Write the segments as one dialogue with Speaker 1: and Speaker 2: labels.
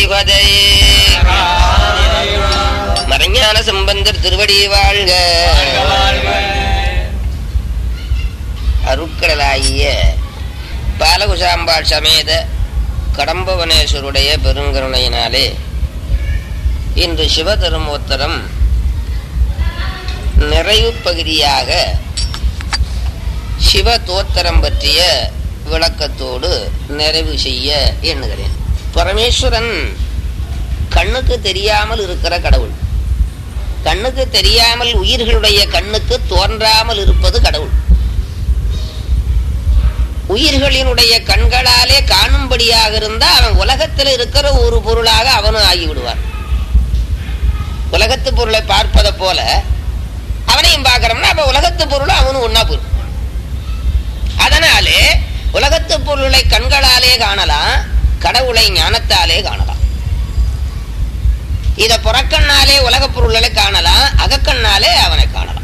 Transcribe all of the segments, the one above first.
Speaker 1: பதையே மறைஞான சம்பந்தர் திருவடி வாழ்க அருட்கடலாகிய பாலகுசாம்பாள் சமேத கடம்பவனேஸ்வருடைய பெருங்கருணையினாலே இன்று சிவதருமோத்தரம் நிறைவு பகுதியாக சிவ தோத்திரம் பற்றிய விளக்கத்தோடு நிறைவு செய்ய எண்ணுகிறேன் பரமேஸ்வரன் கண்ணுக்கு தெரியாமல் இருக்கிற கடவுள் கண்ணுக்கு தெரியாமல் உயிர்களுடைய கண்ணுக்கு தோன்றாமல் இருப்பது கடவுள் உயிர்களினுடைய கண்களாலே காணும்படியாக இருந்தா அவன் உலகத்தில் இருக்கிற ஒரு பொருளாக அவனும் ஆகிவிடுவான் உலகத்து பொருளை பார்ப்பதை போல அவனையும் பார்க்கிறோம்னா அப்ப உலகத்து பொருளும் அவனும் ஒன்னா போயிடும் அதனாலே உலகத்து பொருளை கண்களாலே காணலாம் கடவுளை ஞானத்தாலே காணலாம் இத புறக்கண்ணாலே உலக பொருள்களை காணலாம் அகக்கண்ணாலே அவனை காணலாம்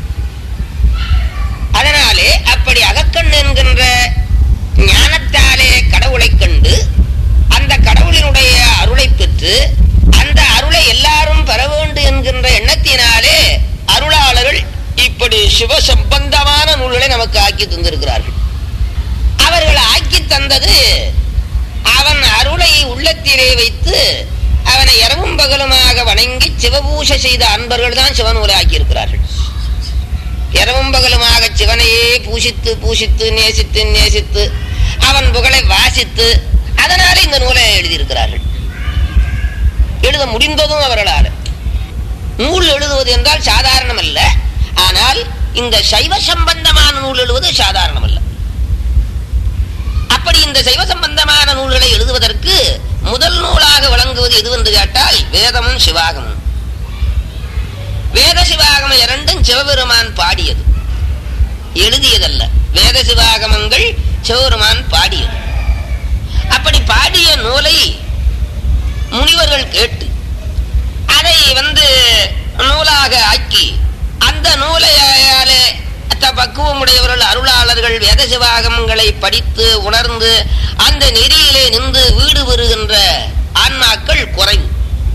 Speaker 1: அதனாலே அப்படி அகக்கண் என்கின்ற ஞானத்தாலே கடவுளை கண்டு அந்த கடவுளினுடைய அருளை பெற்று அந்த அருளை எல்லாரும் பெற வேண்டும் என்கின்ற எண்ணத்தினாலே அருளாளர்கள் இப்படி சிவ சம்பந்தமான நூல்களை நமக்கு ஆக்கி தந்திருக்கிறார்கள் அவர்கள் ஆக்கி தந்தது அவன் அருளை உள்ளத்திலே வைத்து அவனை இரவும் பகலுமாக வணங்கி சிவபூஷ செய்த அன்பர்கள் தான் சிவநூலை ஆக்கியிருக்கிறார்கள் இரவும் பகலுமாக சிவனையே பூசித்து பூசித்து நேசித்து நேசித்து அவன் புகழை வாசித்து அதனால இந்த நூலை எழுதியிருக்கிறார்கள் எழுத முடிந்ததும் அவர்களால் நூல் எழுதுவது என்றால் சாதாரணம் அல்ல ஆனால் இந்த சைவ சம்பந்தமான நூல் எழுதுவது சாதாரணம் அல்ல அப்படி இந்த சைவ சம்பந்தமான நூல்களை எழுதுவதற்கு முதல் நூலாக விளங்குவது எது என்று கேட்டால் வேதமும் சிவாகமும் வேத சிவாகமம் இரண்டும் சிவபெருமான் பாடியது எழுதியதல்ல வேத சிவாகமங்கள் சிவபெருமான் பாடியது அப்படி பாடிய நூலை முனிவர்கள் கேட்டு அதை வந்து நூலாக ஆக்கி அந்த நூலையாலே பக்குவமுடையவர்கள் அருளாளர்கள் வேத சிவாகமங்களை படித்து உணர்ந்து அந்த நெறியிலே நின்று வீடு பெறுகின்ற ஆன்மாக்கள் குறைவு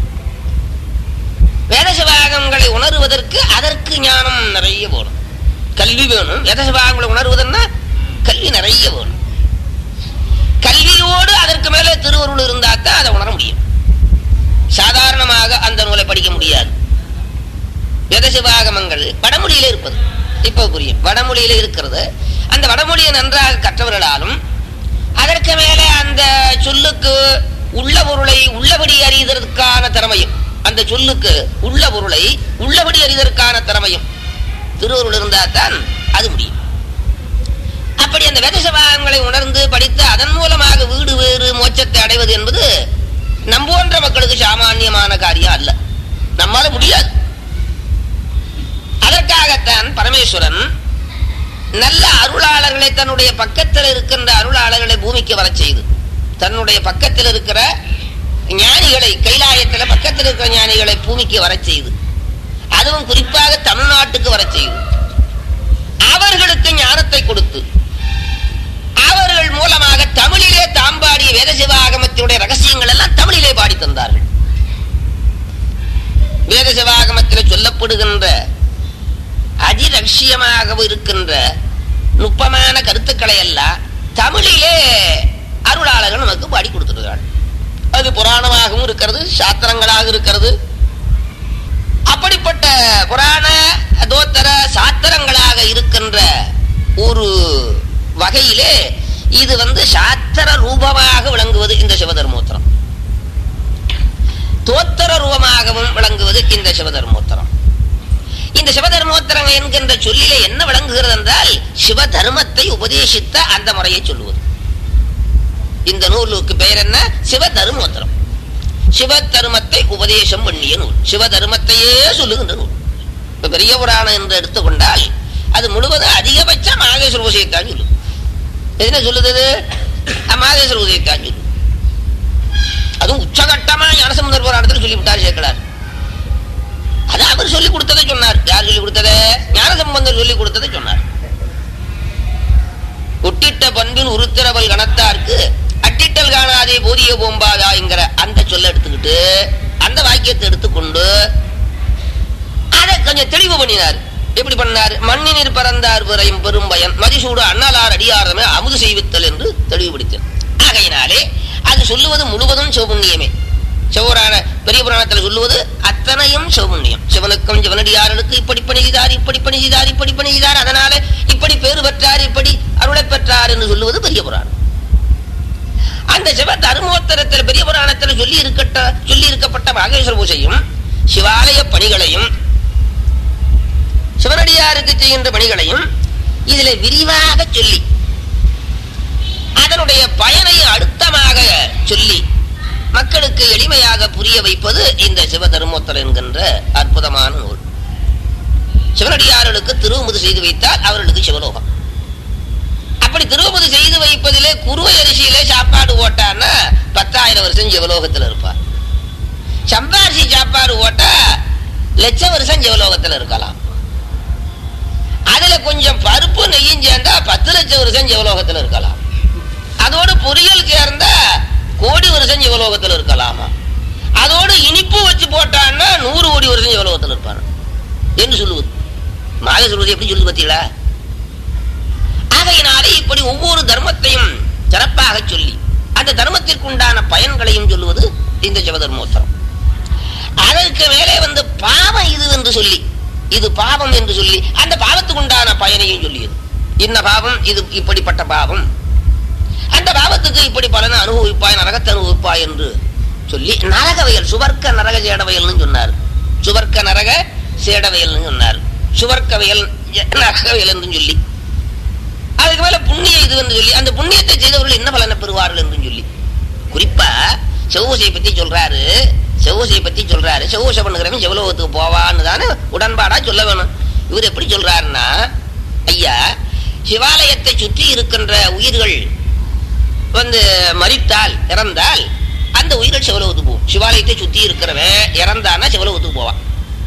Speaker 1: வேத சிவாகமங்களை உணர்வதற்கு அதற்கு ஞானம் நிறைய வேணும் கல்வி வேணும் வேத சிவாகமங்களை உணர்வதுன்னா கல்வி நிறைய வேணும் கல்வியோடு அதற்கு மேலே திருவருள் இருந்தா தான் அதை உணர முடியும் சாதாரணமாக அந்த நூலை படிக்க முடியாது வேத சிவாகமங்கள் வடமொழியில இருப்பது இப்ப புரியும் வடமொழியில இருக்கிறது அந்த வடமொழியை நன்றாக கற்றவர்களாலும் அதற்கு மேலே அந்த சொல்லுக்கு உள்ள பொருளை உள்ளபடி அறிவதற்கான திறமையும் அந்த சொல்லுக்கு உள்ள பொருளை உள்ளபடி அறிவதற்கான திறமையும் திருவருள் இருந்தா தான் அது முடியும் அப்படி அந்த வேத சபாகங்களை உணர்ந்து படித்து அதன் மூலமாக வீடு வேறு மோட்சத்தை அடைவது என்பது நம்போன்ற மக்களுக்கு சாமானியமான காரியம் அல்ல நம்மால முடியாது அதற்காகத்தான் பரமேஸ்வரன் நல்ல அருளாளர்களை தன்னுடைய பக்கத்தில் இருக்கின்ற அருளாளர்களை பூமிக்கு வர செய்து தன்னுடைய பக்கத்தில் இருக்கிற ஞானிகளை கைலாயத்தில் பக்கத்தில் இருக்கிற ஞானிகளை பூமிக்கு வர செய்து அதுவும் குறிப்பாக தமிழ்நாட்டுக்கு வர செய்து அவர்களுக்கு ஞானத்தை கொடுத்து அவர்கள் மூலமாக தமிழிலே தாம்பாடிய வேத சிவாகமத்தினுடைய ரகசியங்கள் எல்லாம் தமிழிலே பாடி தந்தார்கள் வேத சிவாகமத்தில் சொல்லப்படுகின்ற அதிரட்சியமாக இருக்கின்ற நுட்பமான கருத்துக்களை எல்லாம் தமிழிலே அருளாளர்கள் நமக்கு பாடி கொடுத்துருக்காள் அது புராணமாகவும் இருக்கிறது சாத்திரங்களாக இருக்கிறது அப்படிப்பட்ட புராண தோத்தர சாத்திரங்களாக இருக்கின்ற ஒரு வகையிலே இது வந்து சாத்திர ரூபமாக விளங்குவது இந்த சிவதர்மோத்திரம் தோத்தர ரூபமாகவும் விளங்குவது இந்த சிவதர்மோத்திரம் இந்த சிவதர்மோத்திரம் என்கின்ற சொல்லிலே என்ன விளங்குகிறது என்றால் சிவதர்மத்தை உபதேசித்த அந்த முறையை சொல்லுவது இந்த நூலுக்கு பெயர் என்ன சிவதர்மோத்திரம் சிவதர்மத்தை உபதேசம் பண்ணிய நூல் சிவதர்மத்தையே சொல்லுகின்ற நூல் இப்ப பெரிய புராணம் என்று எடுத்துக்கொண்டால் அது முழுவதும் அதிகபட்ச மாகேஸ்வர உதயத்தான் சொல்லும் என்ன சொல்லுது மாகேஸ்வர உதயத்தான் சொல்லும் அதுவும் உச்சகட்டமா ஞானசமுதர் புராணத்தில் சொல்லிவிட்டார் சேர்க்கிறார் அது அவர் சொல்லி கொடுத்ததை சொன்னார் யார் சொல்லி கொடுத்ததை ஞானசம்பந்தர் சொல்லி கொடுத்ததை சொன்னார் ஒட்டிட்ட பண்பின் உருத்திரவல் கணத்தார்க்கு அட்டிட்டல் காணாதே போதிய போம்பாதா என்கிற அந்த சொல்ல எடுத்துக்கிட்டு எடுத்துக்கிட்டு அந்த வாக்கியத்தை எடுத்துக்கொண்டு அதை கொஞ்சம் தெளிவு பண்ணினார் எப்படி பண்ணார் மண்ணினில் பறந்தார் பிறையும் பெரும் பயன் மதிசூடு அண்ணலார் அடியாரமே அமுது செய்வித்தல் என்று தெளிவுபடுத்தார் ஆகையினாலே அது சொல்லுவது முழுவதும் சிவபுண்ணியமே சிவபுராண பெரிய புராணத்தில் சொல்லுவது அத்தனையும் சிவபுண்ணியம் சிவனுக்கும் சிவனடியார்களுக்கு இப்படி பணி செய்தார் இப்படி பணி செய்தார் இப்படி பணி செய்தார் அதனால இப்படி பேறு பெற்றார் இப்படி அருளை பெற்றார் என்று சொல்லுவது பெரிய புராணம் அந்த சிவ தர்மோத்தரத்தில் பெரிய புராணத்தில் சொல்லி இருக்கட்ட சொல்லி இருக்கப்பட்ட பாகேஸ்வர பூஜையும் சிவாலய பணிகளையும் சிவனடியாருக்கு செய்கின்ற பணிகளையும் இதில் விரிவாக சொல்லி அதனுடைய பயனை அழுத்தமாக சொல்லி மக்களுக்கு எளிமையாக புரிய வைப்பது இந்த சிவ தர்மோத்தர் என்கின்ற அற்புதமான நூல் சிவனடியார்களுக்கு திருவுமுது செய்து வைத்தால் அவர்களுக்கு சிவலோகம் அப்படி திருவுமுது செய்து வைப்பதிலே குருவை அரிசியிலே சாப்பாடு ஓட்டான்னா பத்தாயிரம் வருஷம் சிவலோகத்தில் இருப்பார் சம்பாரிசி சாப்பாடு ஓட்டா லட்ச வருஷம் சிவலோகத்தில் இருக்கலாம் அதுல கொஞ்சம் பருப்பு நெய்யும் சேர்ந்தா பத்து லட்சம் வருஷம் சிவலோகத்தில் இருக்கலாம் அதோடு பொரியல் சேர்ந்தா கோடி வருஷம் சிவலோகத்தில் இருக்கலாமா அதோடு இனிப்பு வச்சு போட்டான்னா நூறு கோடி வருஷம் சிவலோகத்தில் இருப்பான் என்று சொல்லுவது மாக சொல்வது எப்படி சொல்லுது பார்த்தீங்களா ஆகையினாலே இப்படி ஒவ்வொரு தர்மத்தையும் சிறப்பாக சொல்லி அந்த தர்மத்திற்கு உண்டான பயன்களையும் சொல்லுவது இந்த சிவதர்மோத்தரம் அதற்கு மேலே வந்து பாவம் இது என்று சொல்லி இது பாவம் என்று சொல்லி அந்த பாவத்துக்கு உண்டான பயனையும் சொல்லியது இன்ன பாவம் இது இப்படிப்பட்ட பாவம் அந்த பாவத்துக்கு இப்படி பலனை அனுபவிப்பாய் நரகத்தை அனுபவிப்பாய் என்று சொல்லி நரகவயல் சுவர்க்க நரக சேடவயல்னு சொன்னார் சுவர்க்க நரக சேடவயல்னு சொன்னார் சுவர்க்கவயல் நரகவயல் என்று சொல்லி அதுக்கு மேல புண்ணிய இது என்று சொல்லி அந்த புண்ணியத்தை செய்தவர்கள் என்ன பலனை பெறுவார்கள் என்று சொல்லி குறிப்பா செவ்வூசையை பத்தி சொல்றாரு செவ்வூசையை பத்தி சொல்றாரு செவ்வூசை பண்ணுகிறவன் செவலோகத்துக்கு போவான்னு தானே உடன்பாடா சொல்ல வேணும் இவர் எப்படி சொல்றாருன்னா ஐயா சிவாலயத்தை சுற்றி இருக்கின்ற உயிர்கள் வந்து மறித்தால் இறந்தால் அந்த உயிர்கள் சிவலோகத்துக்கு போகும் சிவாலயத்தை சுத்தி இருக்கிறவன் இறந்தானா சிவலோகத்துக்கு போவான்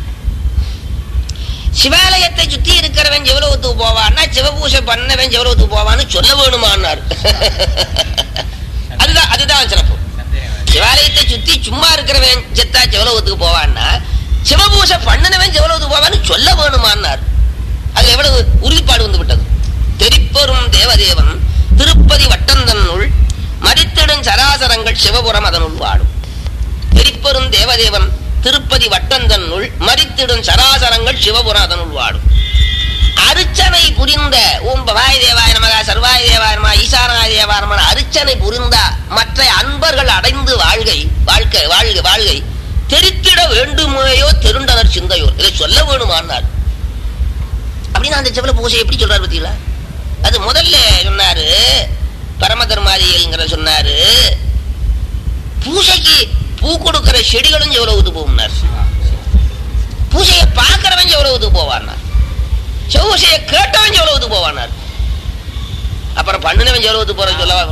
Speaker 1: சிவாலயத்தை சுத்தி இருக்கிறவன் சிவலோகத்துக்கு போவான்னா சிவபூசை பண்ணவன் சிவலோகத்துக்கு போவான்னு சொல்ல வேணுமான்னார் அதுதான் அதுதான் சிறப்பு சிவாலயத்தை சுத்தி சும்மா இருக்கிறவன் செத்தா சிவலோகத்துக்கு போவான்னா சிவபூசை பண்ணினவன் சிவலோகத்துக்கு போவான்னு சொல்ல வேணுமான்னார் அதுல எவ்வளவு உறுதிப்பாடு வந்து விட்டது தெரிப்பெரும் தேவதேவன் திருப்பதி வட்டந்தன்னுள் மறித்திடும் சராசரங்கள் சிவபுரம் அதனுள் வாடும் தெரிப்பெரும் தேவதேவன் திருப்பதி வட்டந்தன்னுள் மறித்திடும் சராசரங்கள் சிவபுரம் அதனுள் வாடும் அர்ச்சனை புரிந்த ஓம் பவாய் தேவாய நமகா சர்வாய தேவாய நமகா ஈசானாய தேவாய நமகா அர்ச்சனை புரிந்த மற்ற அன்பர்கள் அடைந்து வாழ்கை வாழ்க்கை வாழ்க வாழ்கை தெரித்திட வேண்டுமையோ தெருண்டனர் சிந்தையோர் இதை சொல்ல வேணுமானார் அப்படின்னு அந்த செவல பூஜை எப்படி சொல்றாரு பார்த்தீங்களா அது முதல்ல சொன்னாரு பரமதர்மாதிகள்ங்கிற சொன்னாரு பூசைக்கு பூ கொடுக்கிற செடிகளும் எவ்வளவுக்கு போகும்னார் பூசையை பார்க்கிறவன் எவ்வளவுக்கு போவான்னார் செவ்வூசையை கேட்டவன் எவ்வளவுக்கு போவானார் அப்புறம் பண்ணினவன் எவ்வளவுக்கு போற சொல்லவா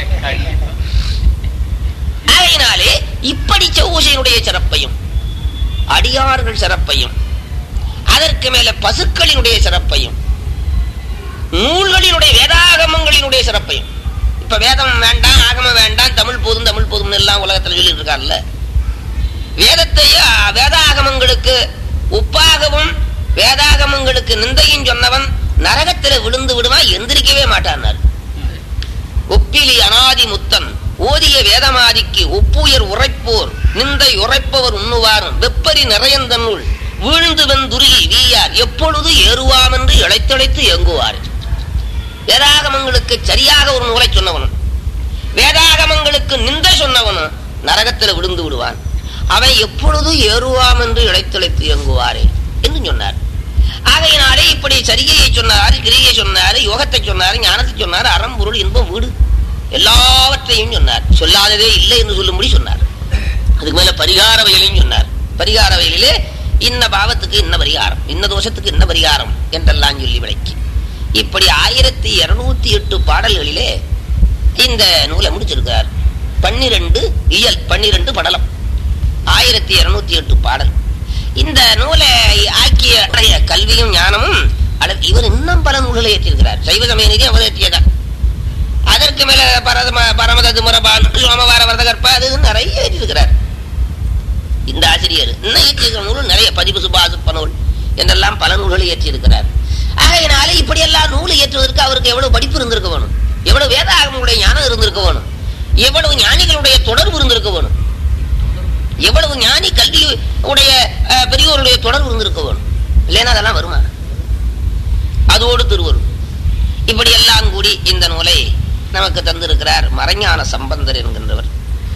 Speaker 1: ஆகையினாலே இப்படி செவ்வூசையினுடைய சிறப்பையும் அடியார்கள் சிறப்பையும் அதற்கு மேல பசுக்களினுடைய சிறப்பையும் நூல்களினுடைய வேதாகமங்களினுடைய சிறப்பையும் இப்ப வேதம் வேண்டாம் ஆகமம் வேண்டாம் தமிழ் போதும் தமிழ் போதும் எல்லாம் உலகத்துல சொல்லிட்டு இருக்கார்ல வேதத்தையும் வேதாகமங்களுக்கு உப்பாகவும் வேதாகமங்களுக்கு நிந்தையும் சொன்னவன் நரகத்தில விழுந்து விடுவான் எந்திரிக்கவே மாட்டான் ஒப்பிலி அனாதி முத்தன் ஓதிய வேதமாதிக்கு ஒப்புயர் உரைப்போர் நிந்தை உரைப்பவர் உண்ணுவாரும் வெப்பரி நிறையந்தன்னுள் வீழ்ந்து வெந்துருகி வீயார் எப்பொழுது ஏறுவாம் என்று இழைத்தழைத்து இயங்குவார் வேதாகமங்களுக்கு சரியாக ஒரு நூலை சொன்னவனும் வேதாகமங்களுக்கு நிந்தை சொன்னவனும் நரகத்தில் விழுந்து விடுவான் அவன் எப்பொழுது ஏறுவாம் என்று இழைத்தழைத்து இயங்குவாரே என்று சொன்னார் ஆகையினாலே இப்படி சரிகையை சொன்னார் கிரியை சொன்னார் யோகத்தை சொன்னார் ஞானத்தை சொன்னார் அறம்பொருள் இன்பம் வீடு எல்லாவற்றையும் சொன்னார் சொல்லாததே இல்லை என்று சொல்லும்படி சொன்னார் அதுக்கு மேல பரிகார வயலையும் சொன்னார் பரிகார வயலிலே இன்ன பாவத்துக்கு இன்ன பரிகாரம் இன்ன தோஷத்துக்கு இன்ன பரிகாரம் என்றெல்லாம் சொல்லி விளக்கி இப்படி ஆயிரத்தி இருநூத்தி எட்டு பாடல்களிலே இந்த நூலை முடிச்சிருக்கார் பன்னிரண்டு இயல் பன்னிரண்டு படலம் ஆயிரத்தி இருநூத்தி எட்டு பாடல் இந்த நூலை ஆக்கிய கல்வியும் ஞானமும் அளவு- இவர் இன்னும் பல நூல்களை ஏற்றிருக்கிறார் சைவ சமய நிதி அவர் ஏற்றியதான் அதற்கு மேல பரம பரமதது முரபான் சோமவார வரதகற்ப அது நிறைய ஏற்றிருக்கிறார் ஆசிரியர் இன்னும் இயற்றியிருக்கிற நூல் நிறைய பதிவு சுபாசுப்ப நூல் என்றெல்லாம் பல நூல்களை இயற்றியிருக்கிறார் ஆகையினால இப்படியெல்லாம் நூல் இயற்றுவதற்கு அவருக்கு எவ்வளவு படிப்பு இருந்திருக்க வேணும் எவ்வளவு வேதாகமுடைய ஞானம் இருந்திருக்க வேணும் எவ்வளவு ஞானிகளுடைய தொடர்பு இருந்திருக்க வேணும் எவ்வளவு ஞானி கல்வி உடைய அஹ், பெரியோருடைய தொடர்பு இருந்திருக்க வேணும் இல்லைன்னா அதெல்லாம் வருமா அதோடு திருவருள் இப்படி எல்லாம் கூடி இந்த நூலை நமக்கு தந்திருக்கிறார் மறைஞான சம்பந்தர் என்கின்றவர்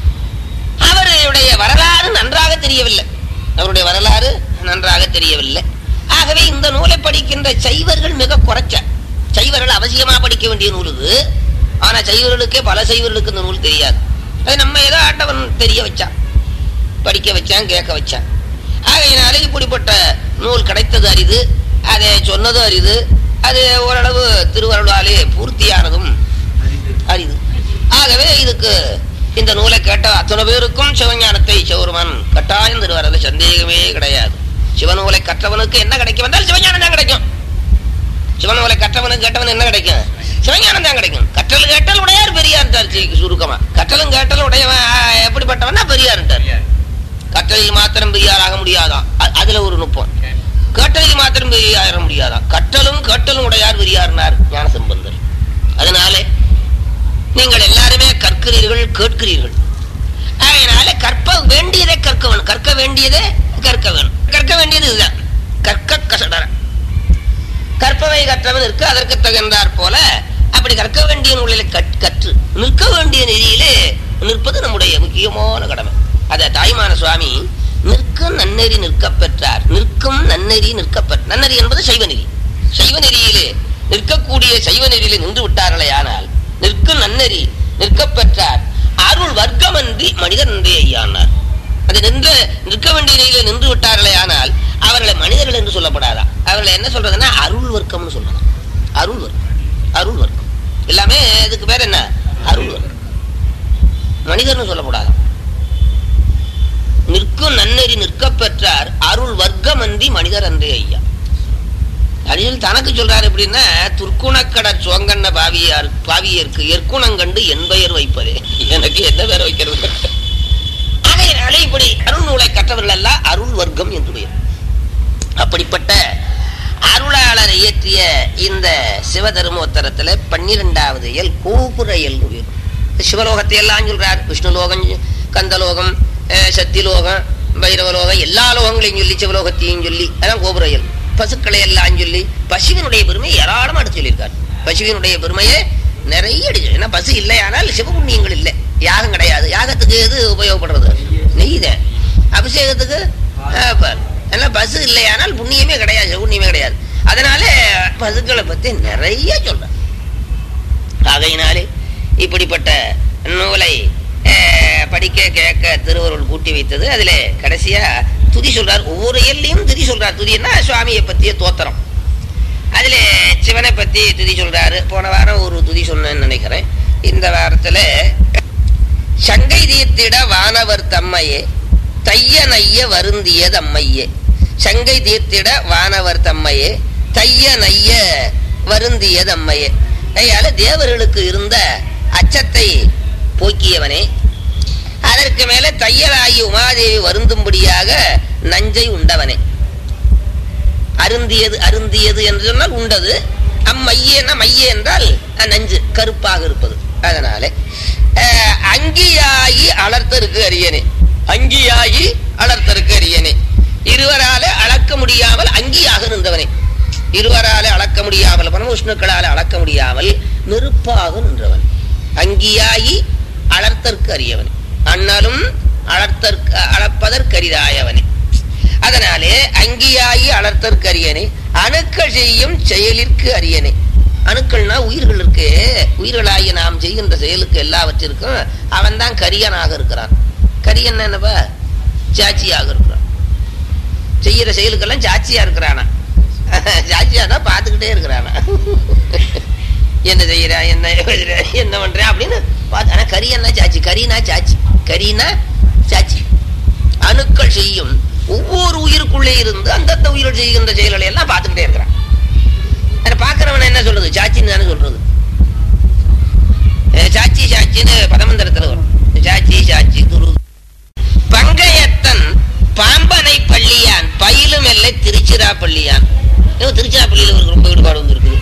Speaker 1: அவருடைய வரலாறு நன்றாக தெரியவில்லை அவருடைய வரலாறு நன்றாக தெரியவில்லை ஆகவே இந்த நூலை படிக்கின்ற சைவர்கள் மிக குறைச்ச சைவர்கள் அவசியமா படிக்க வேண்டிய நூல் இது ஆனா சைவர்களுக்கே பல சைவர்களுக்கு இந்த நூல் தெரியாது அது நம்ம ஏதோ ஆண்டவன் தெரிய வச்சான் படிக்க வச்சான் கேட்க வச்சான் ஆகையினால இப்படிப்பட்ட நூல் கிடைத்தது அரிது அதை சொன்னதும் அரிது அது ஓரளவு திருவருளாலே பூர்த்தியானதும் அரிது ஆகவே இதுக்கு இந்த நூலை கேட்ட அத்தனை பேருக்கும் சிவஞானத்தை சிவருமான் கட்டாயம் தருவார் சந்தேகமே கிடையாது சிவநூலை கற்றவனுக்கு என்ன கிடைக்கும் என்றால் சிவஞானம் தான் கிடைக்கும் சிவநூலை கற்றவனுக்கு கேட்டவன் என்ன கிடைக்கும் சிவஞானம் தான் கிடைக்கும் கற்றல் கேட்டல் உடையார் பெரியார்ட்டார் சுருக்கமா கற்றலும் கேட்டல் உடையவன் ஆ, எப்படிப்பட்டவன்னா பெரியார்ட்டார் கற்றலில் மாத்திரம் பெரியாராக முடியாதான் அ- அதுல ஒரு நுட்பம் கேட்டலில் மாத்திரம் பெரியார முடியாதான் கற்றலும் கேட்டலும் உடையார் பெரியார்னார் ஞானசம்பந்தர் அதனாலே நீங்கள் எல்லாருமே கற்கிறீர்கள் கேட்கிறீர்கள் அதனால கற்ப வேண்டியதை கற்க வேணும் கற்க வேண்டியதை கற்க வேணும் கற்க வேண்டியது இதுதான் கற்க கசடர கற்பவை கற்றவன் இருக்கு அதற்கு தகுந்தாற் போல அப்படி கற்க வேண்டிய நூலில கற்- கற்று நிற்க வேண்டிய நெறியிலே நிற்பது நம்முடைய முக்கியமான கடமை அத தாய்மான சுவாமி நிற்கும் நன்னெறி நிற்கப் பெற்றார் நிற்கும் நன்னெறி நிற்கப் பெற்ற நன்னெறி என்பது சைவ நெறி சைவ நெறியிலே நிற்கக்கூடிய சைவ நெறியிலே நின்று விட்டார்களே ஆனால் நிற்கும் நன்னெறி நிற்கப் பெற்றார் அருள் வர்க்கமன்றி மனிதர் நன்றே ஐயானார் அது நின்று நிற்க வேண்டிய நிலையில நின்று விட்டார்களே ஆனால் அவர்களை மனிதர்கள் என்று சொல்லப்படாதா அவர்களை என்ன சொல்றதுன்னா அருள் வர்க்கம்னு சொல்லலாம் அருள் வர்க்கம் அருள் வர்க்கம் எல்லாமே இதுக்கு பேர் என்ன அருள் வர்க்கம் மனிதர்னு சொல்லக்கூடாது நிற்கும் நன்னெறி நிற்கப் பெற்றார் அருள் வர்க்கமன்றி மனிதர் அன்றே ஐயா அடியில் தனக்கு சொல்றாரு எப்படின்னா துர்க்குணக்கடற் சுவங்கண்ண பாவியார் பாவியருக்கு எற்குணங்கண்டு என் பெயர் வைப்பதே எனக்கு என்ன பேர் வைக்கிறது ஆகையினாலே இப்படி அருள் நூலை கற்றவர்கள் எல்லாம் அருள் வர்க்கம் என்று பெயர் அப்படிப்பட்ட அருளாளர் இயற்றிய இந்த சிவதர்மோத்தரத்துல பன்னிரெண்டாவது இயல் கோபுர இயல் பேர் சிவலோகத்தை எல்லாம் சொல்றார் விஷ்ணுலோகம் கந்தலோகம் அஹ், சத்திலோகம் பைரவலோகம் எல்லா லோகங்களையும் சொல்லி சிவலோகத்தையும் சொல்லி அதான் கோபுர இயல் பசுக்களை எல்லாம் சொல்லி பசுவினுடைய பெருமை ஏராளமா எடுத்து சொல்லியிருக்கார் பசுவினுடைய பெருமையை நிறைய அடிச்சு ஏன்னா பசு இல்லையானால் சிவபுண்ணியங்கள் இல்லை யாகம் கிடையாது யாகத்துக்கு எது உபயோகப்படுறது நெய்தான் அபிஷேகத்துக்கு ஆஹ், பால். எல்லாம் பசு இல்லையானால் புண்ணியமே கிடையாது சிவபுண்ணியமே கிடையாது அதனால பசுக்களை பத்தி நிறைய சொல்றேன் ஆகையினாலே இப்படிப்பட்ட நூலை அஹ், படிக்க கேட்க திருவருள் கூட்டி வைத்தது அதுல கடைசியா துதி சொல்றார் ஒவ்வொரு எல்லையும் துதி சொல்றார் துதின்னா சுவாமியை பத்திய தோத்திரம் அதுல சிவனை பத்தி துதி சொல்றாரு போன வாரம் ஒரு துதி சொன்னேன்னு நினைக்கிறேன் இந்த வாரத்துல சங்கை தீர்த்திட வானவர் தம்மையே தைய நைய வருந்திய தம்மையே சங்கை தீர்த்திட வானவர் தம்மையே தைய நைய வருந்திய தம்மையே ஐயால தேவர்களுக்கு இருந்த அச்சத்தை போக்கியவனே அதற்கு மேல தையலாகி உமாதேவி வருந்தும்படியாக நஞ்சை உண்டவனே அருந்தியது அருந்தியது என்று சொன்னால் உண்டது அம்மையேன்னா மைய என்றால் அஹ், நஞ்சு கருப்பாக இருப்பது அதனால அஹ், அங்கியாகி அலர்த்தருக்கு அரியனே அங்கியாகி அலர்த்தருக்கு அரியனே இருவரால அளக்க முடியாமல் அங்கியாக நின்றவனே இருவரால அளக்க முடியாமல் பரமவிஷ்ணுக்களால அளக்க முடியாமல் நெருப்பாக நின்றவன் அங்கியாகி அளர்த்தற்கு அறியவன் அண்ணலும் அளர்த்தற்கு அளப்பதற்கரிதாயவனே அதனாலே அங்கியாகி அளர்த்தற்கு அரியனே அணுக்கள் செய்யும் செயலிற்கு அரியனே அணுக்கள்னா உயிர்கள் இருக்கு உயிர்களாகி நாம் செய்கின்ற செயலுக்கு எல்லாவற்றிற்கும் அவன் தான் கரியனாக இருக்கிறான் கரியன் என்னப்பா சாட்சியாக இருக்கிறான் செய்யற செயலுக்கெல்லாம் சாட்சியா இருக்கிறானா சாட்சியானா பார்த்துக்கிட்டே இருக்கிறானா என்ன செய்யறா என்ன எழுதுற, என்ன பண்ற அப்படின்னு பார்த்து ஆனா கரியன்னா சாட்சி கரினா சாட்சி கரினா சாட்சி அணுக்கள் செய்யும் ஒவ்வொரு உயிருக்குள்ளே இருந்து அந்தந்த உயிர்கள் செய்கின்ற செயல்களை எல்லாம் பார்த்துக்கிட்டே இருக்கிறான் அதை பார்க்கிறவன் என்ன சொல்றது சாட்சின்னு தானே சொல்றது அஹ் சாட்சி சாட்சின்னு பதமந்திரத்துல வரும் சாட்சி சாட்சி குரு பங்கையத்தன் பாம்ப திருச்சிராப்பள்ளியான் இன்னும் திருச்சிராப்பள்ளியில ஒரு ரொம்ப ஈடுபாடு வந்து இருக்குது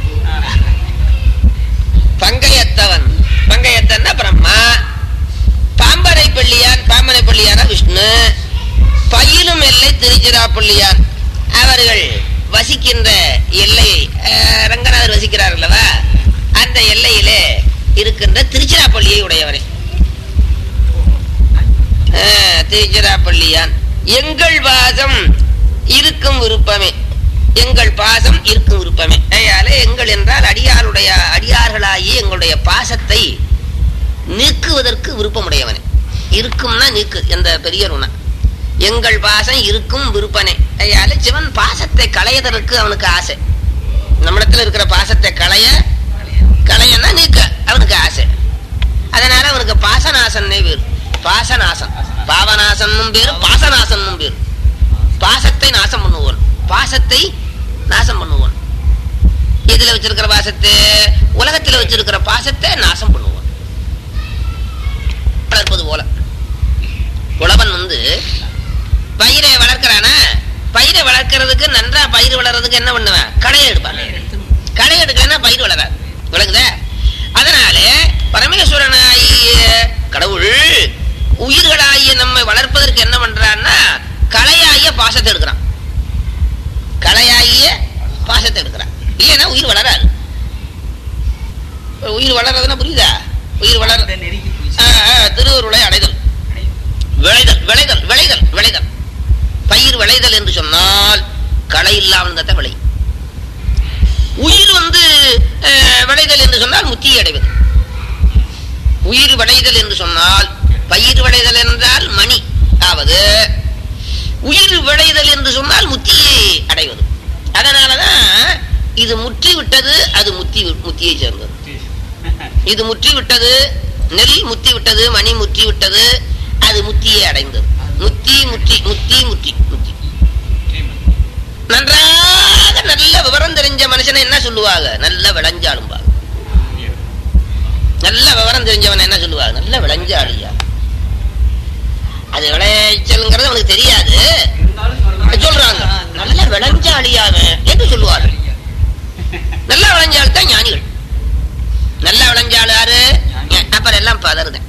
Speaker 1: பங்கையத்தவன் பங்கையத்தன்னா பிரம்மா பாம்பனை பள்ளியான் பாம்பனை பள்ளியான விஷ்ணு பயிலும் எல்லை திருச்சிராப்பள்ளியான் அவர்கள் வசிக்கின்ற எல்லை அஹ், ரங்கநாதர் வசிக்கிறார் அல்லவா அந்த எல்லையிலே இருக்கின்ற திருச்சிராப்பள்ளியை உடையவரே அஹ், திருச்சிராப்பள்ளியான் எங்கள் வாசம் இருக்கும் விருப்பமே எங்கள் பாசம் இருக்கும் விருப்பமே அதனால எங்கள் என்றால் அடியாருடைய அடியார்களாகி எங்களுடைய பாசத்தை நீக்குவதற்கு விருப்பமுடையவனே இருக்கும்னா நீக்கு என்ற பெரிய ருணா எங்கள் பாசம் இருக்கும் விருப்பனே அதனால சிவன் பாசத்தை களையதற்கு அவனுக்கு ஆசை நம்மிடத்துல இருக்கிற பாசத்தை களைய களையன்னா நீக்க அவனுக்கு ஆசை அதனால அவனுக்கு பாசநாசன்னே பேரு பாசநாசன் பாவநாசன்னும் பேரு பாசநாசன்னும் பேரு பாசத்தை நாசம் பண்ணுவோன் பாசத்தை நாசம் பண்ணுவோன் இதுல வச்சிருக்கிற பாசத்தை உலகத்துல வச்சிருக்கிற பாசத்தை நாசம் பண்ணுவோன் வளர்ப்பது போல உழவன் வந்து பயிரை வளர்க்கிறானா பயிரை வளர்க்கறதுக்கு நன்றா பயிர் வளர்றதுக்கு என்ன பண்ணுவேன் களையை எடுப்பான் களை எடுக்கலன்னா பயிர் வளராது விளங்குதா அதனால பரமேஸ்வரனாகிய கடவுள் உயிர்களாகிய நம்மை வளர்ப்பதற்கு என்ன பண்றான்னா கலையாகிய பாசத்தை எடுக்கிறான் கலையாகிய பாசத்தை எடுக்கிறான் இல்லைன்னா உயிர் வளராது உயிர் வளர்றதுன்னா புரியுதா உயிர் வளர
Speaker 2: நெருங்கி போய்
Speaker 1: ஆ, ஆ, திருவருளை அடைதல் விளைதல் விளைதல் விளைதல் விளைதல் பயிர் விளைதல் என்று சொன்னால் களை இல்லாமல் இருந்தா தான் விளையும் உயிர் வந்து அஹ், விளைதல் என்று சொன்னால் முத்தியை அடைவது உயிர் விளைதல் என்று சொன்னால் பயிர் விளைதல் என்றால் மணி அதாவது உயிர் விளைதல் என்று சொன்னால் முத்தியை அடைவது அதனாலதான் இது முற்றி விட்டது அது முத்தி முத்தியை சேர்ந்தது இது முற்றி விட்டது நெல் முத்தி விட்டது மணி முற்றி விட்டது அது முத்தியை அடைந்தது முத்தி முற்றி முத்தி முற்றி முத்தி நன்றாக நல்ல விவரம் தெரிஞ்ச மனுஷனை என்ன சொல்லுவாங்க நல்ல விளைஞ்சாளும்பாங்க நல்ல விவரம் தெரிஞ்சவன் என்ன சொல்லுவாங்க நல்ல விளைஞ்சாளியா அது விளைச்சல்ங்கிறது அவனுக்கு தெரியாது சொல்றாங்க நல்ல விளைஞ்சாளியாவ என்று சொல்லுவார்கள் நல்ல விளைஞ்சாள் தான் ஞானிகள் நல்ல விளைஞ்சாள் யாரு ஞா- அப்புறம் எல்லாம் பதறுதேன்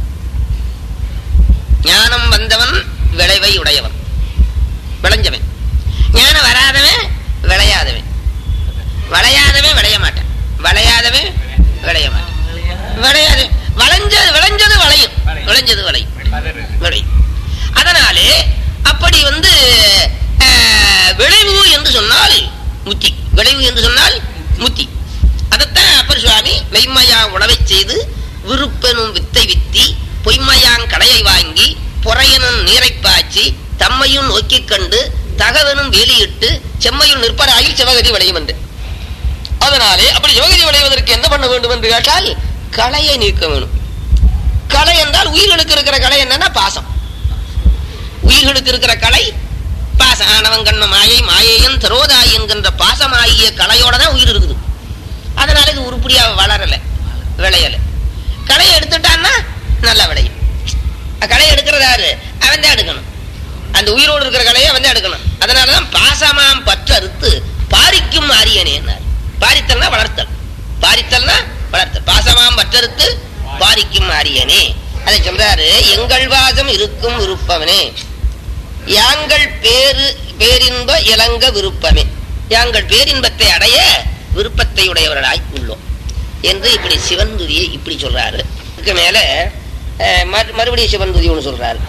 Speaker 1: ஞானம் வந்தவன் விளைவை உடையவன் விளைஞ்சவன் ஞானம் வராதவன் விளையாதவன் விளையாதவன் விளைய மாட்டான் விளையாதவன் விளைய மாட்டான் விளையாது விளைஞ்சது விளைஞ்சது விளையும் விளைஞ்சது விளையும் விளையும் அதனாலே அப்படி வந்து அஹ், விளைவு என்று சொன்னால் முத்தி விளைவு என்று சொன்னால் முத்தி அதைத்தான் அப்பர் சுவாமி மெய்மையா உணவை செய்து விருப்பெனும் வித்தை வித்தி பொய்மையாங் கடையை வாங்கி பொறையனும் நீரை பாய்ச்சி தம்மையும் நோக்கிக் கண்டு தகவனும் வேலியிட்டு செம்மையும் நிற்பராயில் சிவகதி விளையும் என்று அதனாலே அப்படி சிவகதி விளைவதற்கு என்ன பண்ண வேண்டும் என்று கேட்டால் கலையை நீக்க வேணும் கலை என்றால் உயிர்களுக்கு இருக்கிற கலை என்னன்னா பாசம் உயிர்களுக்கு இருக்கிற கலை பாசம் ஆணவன் கண்ண மாயை மாயையன் திரோதாய் என்கின்ற பாசமாகிய கலையோட தான் உயிர் இருக்குது அதனால இது உருப்படியா வளரல விளையல களையை எடுத்துட்டான்னா நல்லா விளையும் களையை எடுக்கிறது யாரு அவன் தான் எடுக்கணும் அந்த உயிரோடு இருக்கிற கலையை அவன் தான் எடுக்கணும் அதனாலதான் பாசமாம் பற்றறுத்து பாரிக்கும் அரியனேன்னார் பாரித்தல்னா வளர்த்தல் பாரித்தல்னா வளர்த்தல் பாசமாம் பற்றறுத்து பாரிக்கும் அரியனே அதை சொல்றாரு எங்கள் வாசம் இருக்கும் விருப்பவனே யாங்கள் பேரு பேரின்ப இளங்க விருப்பமே யாங்கள் பேரின்பத்தை அடைய விருப்பத்தை உடையவர்களாய் உள்ளோம் என்று இப்படி சிவந்துதியை இப்படி சொல்றாரு இதுக்கு மேல அஹ், மறு- மறுபடியும் சிவந்துதி ஒன்று சொல்றாரு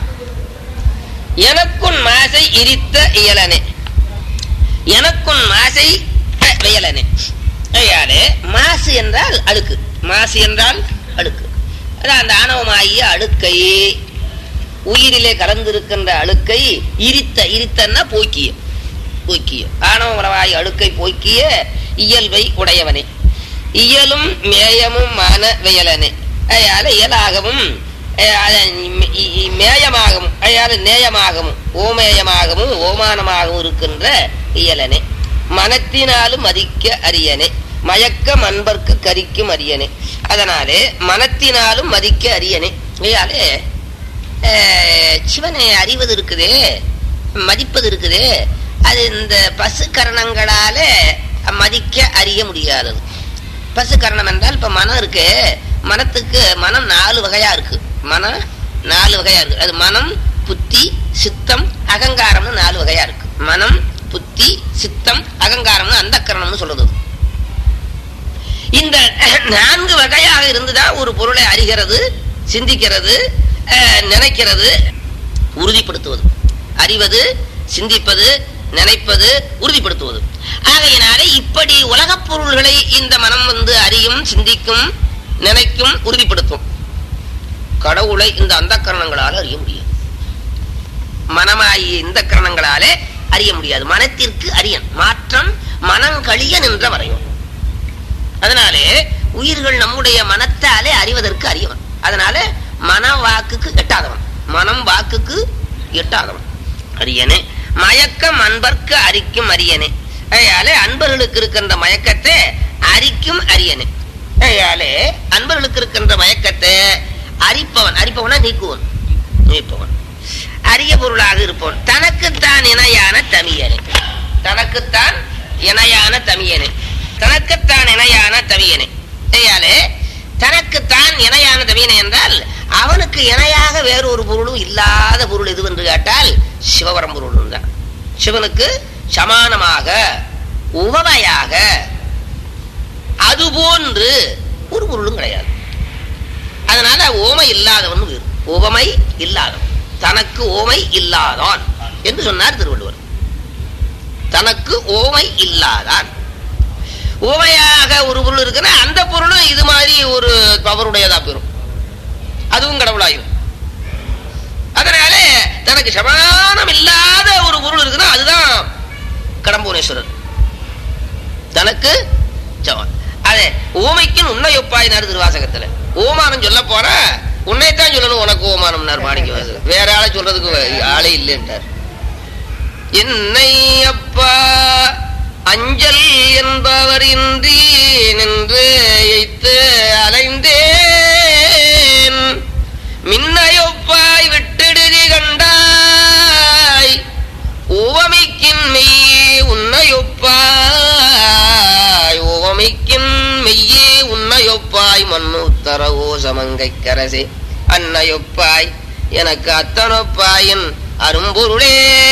Speaker 1: எனக்குன் மாசை இரித்த இயலனே எனக்குன் மாசை அஹ், வியலனே ஐயாலே மாசு என்றால் அழுக்கு மாசு என்றால் அழுக்கு அதான் அந்த ஆணவமாகிய அழுக்கை உயிரிலே கலந்திருக்கின்ற அழுக்கை இரித்த இரித்தன்னா போக்கிய போக்கிய ஆணவ உணவாய் அழுக்கை போக்கிய இயல்பை உடையவனே இயலும் மேயமும் மான வியலனே அயால இயலாகவும் அஹ், அத இ- இ- இ- மேயமாகவும் அயால நேயமாகவும் ஓமேயமாகவும் ஓமானமாகவும் இருக்கின்ற இயலனே மனத்தினாலும் மதிக்க அரியனே மயக்க அன்பர்க்கு கரிக்கும் அரியனே அதனாலே மனத்தினாலும் மதிக்க அரியனே ஐயாலே அஹ், சிவனை அறிவது இருக்குதே மதிப்பது இருக்குதே அது இந்த பசு கரணங்களால மதிக்க அறிய முடியாதது பசு கரணம் என்றால் இப்ப மனம் இருக்கு மனத்துக்கு மனம் நாலு வகையா இருக்கு மனம் நாலு வகையா இருக்கு அது மனம் புத்தி சித்தம் அகங்காரம்னு நாலு வகையா இருக்கு மனம் புத்தி சித்தம் அகங்காரம்னு அந்த கரணம்னு சொல்றது இந்த நான்கு வகையாக இருந்துதான் ஒரு பொருளை அறிகிறது சிந்திக்கிறது அஹ், நினைக்கிறது உறுதிப்படுத்துவது அறிவது சிந்திப்பது நினைப்பது உறுதிப்படுத்துவது ஆகையினாலே இப்படி உலகப் பொருள்களை இந்த மனம் வந்து அறியும் சிந்திக்கும் நினைக்கும் உறுதிப்படுத்தும் கடவுளை இந்த அந்த கரணங்களால் அறிய முடியாது மனமாகிய இந்த கரணங்களாலே அறிய முடியாது மனத்திற்கு அறியன் மாற்றம் மனம் கழிய நின்ற வரையும் அதனாலே உயிர்கள் நம்முடைய மனத்தாலே அறிவதற்கு அறியவன் அதனால மன வாக்குக்கு எட்டாதவன் மனம் வாக்குக்கு எட்டாதவன் அரியனே மயக்கம் அன்பர்க்கு அரிக்கும் அரியனே அதனாலே அன்பர்களுக்கு இருக்கின்ற மயக்கத்தை அரிக்கும் அரியனே அதனாலே அன்பர்களுக்கு இருக்கின்ற மயக்கத்தை அரிப்பவன் அரிப்பவனா நீக்குவன் நீப்பவன் அரிய பொருளாக இருப்பவன் தனக்குத்தான் இணையான தமியனே தனக்குத்தான் இணையான தமியனே தனக்குத்தான் இணையான தமியனே ஐயாலே தனக்குத்தான் இணையான தமியனே என்றால் அவனுக்கு இணையாக வேறொரு பொருளும் இல்லாத பொருள் எது என்று கேட்டால் சிவபரம் பொருள் தான் சிவனுக்கு சமானமாக உவமையாக அதுபோன்று ஒரு பொருளும் கிடையாது அதனால ஓமை இல்லாதவன் வேறு உவமை இல்லாதவன் தனக்கு ஓமை இல்லாதான் என்று சொன்னார் திருவள்ளுவர் தனக்கு ஓமை இல்லாதான் ஓமையாக ஒரு பொருள் இருக்குன்னா அந்த பொருளும் இது மாதிரி ஒரு பவருடையதா பெறும் அதுவும் கடவுளாயும் அதனால தனக்கு சமானம் இல்லாத ஒரு பொருள் இருக்குன்னா அதுதான் கடம்புவனேஸ்வரர் தனக்கு சமம் அதே ஓமைக்கும் உன்னை ஒப்பாயினார் திருவாசகத்துல ஓமானம் சொல்ல போனா உன்னைத்தான் சொல்லணும் உனக்கு ஓமானம்னார் மாணிக்க வாசகர் வேற ஆளை சொல்றதுக்கு வே- ஆளே இல்லைன்றார் என்னை அப்பா அஞ்சல் என்பவர் இன்றி நின்று எய்த்து அலைந்தேன் மின்னையொப்பாய் விட்டிடுதி கண்டாய் உவமைக்கின் மெய்யே உன்னையொப்பாய் உவமைக்கின் மெய்யே உன்னையொப்பாய் மண்ணுத்தரவோ சமங்கை கரசே அன்னையொப்பாய் எனக்கு அத்தனொப்பாயின் அரும்பொருளே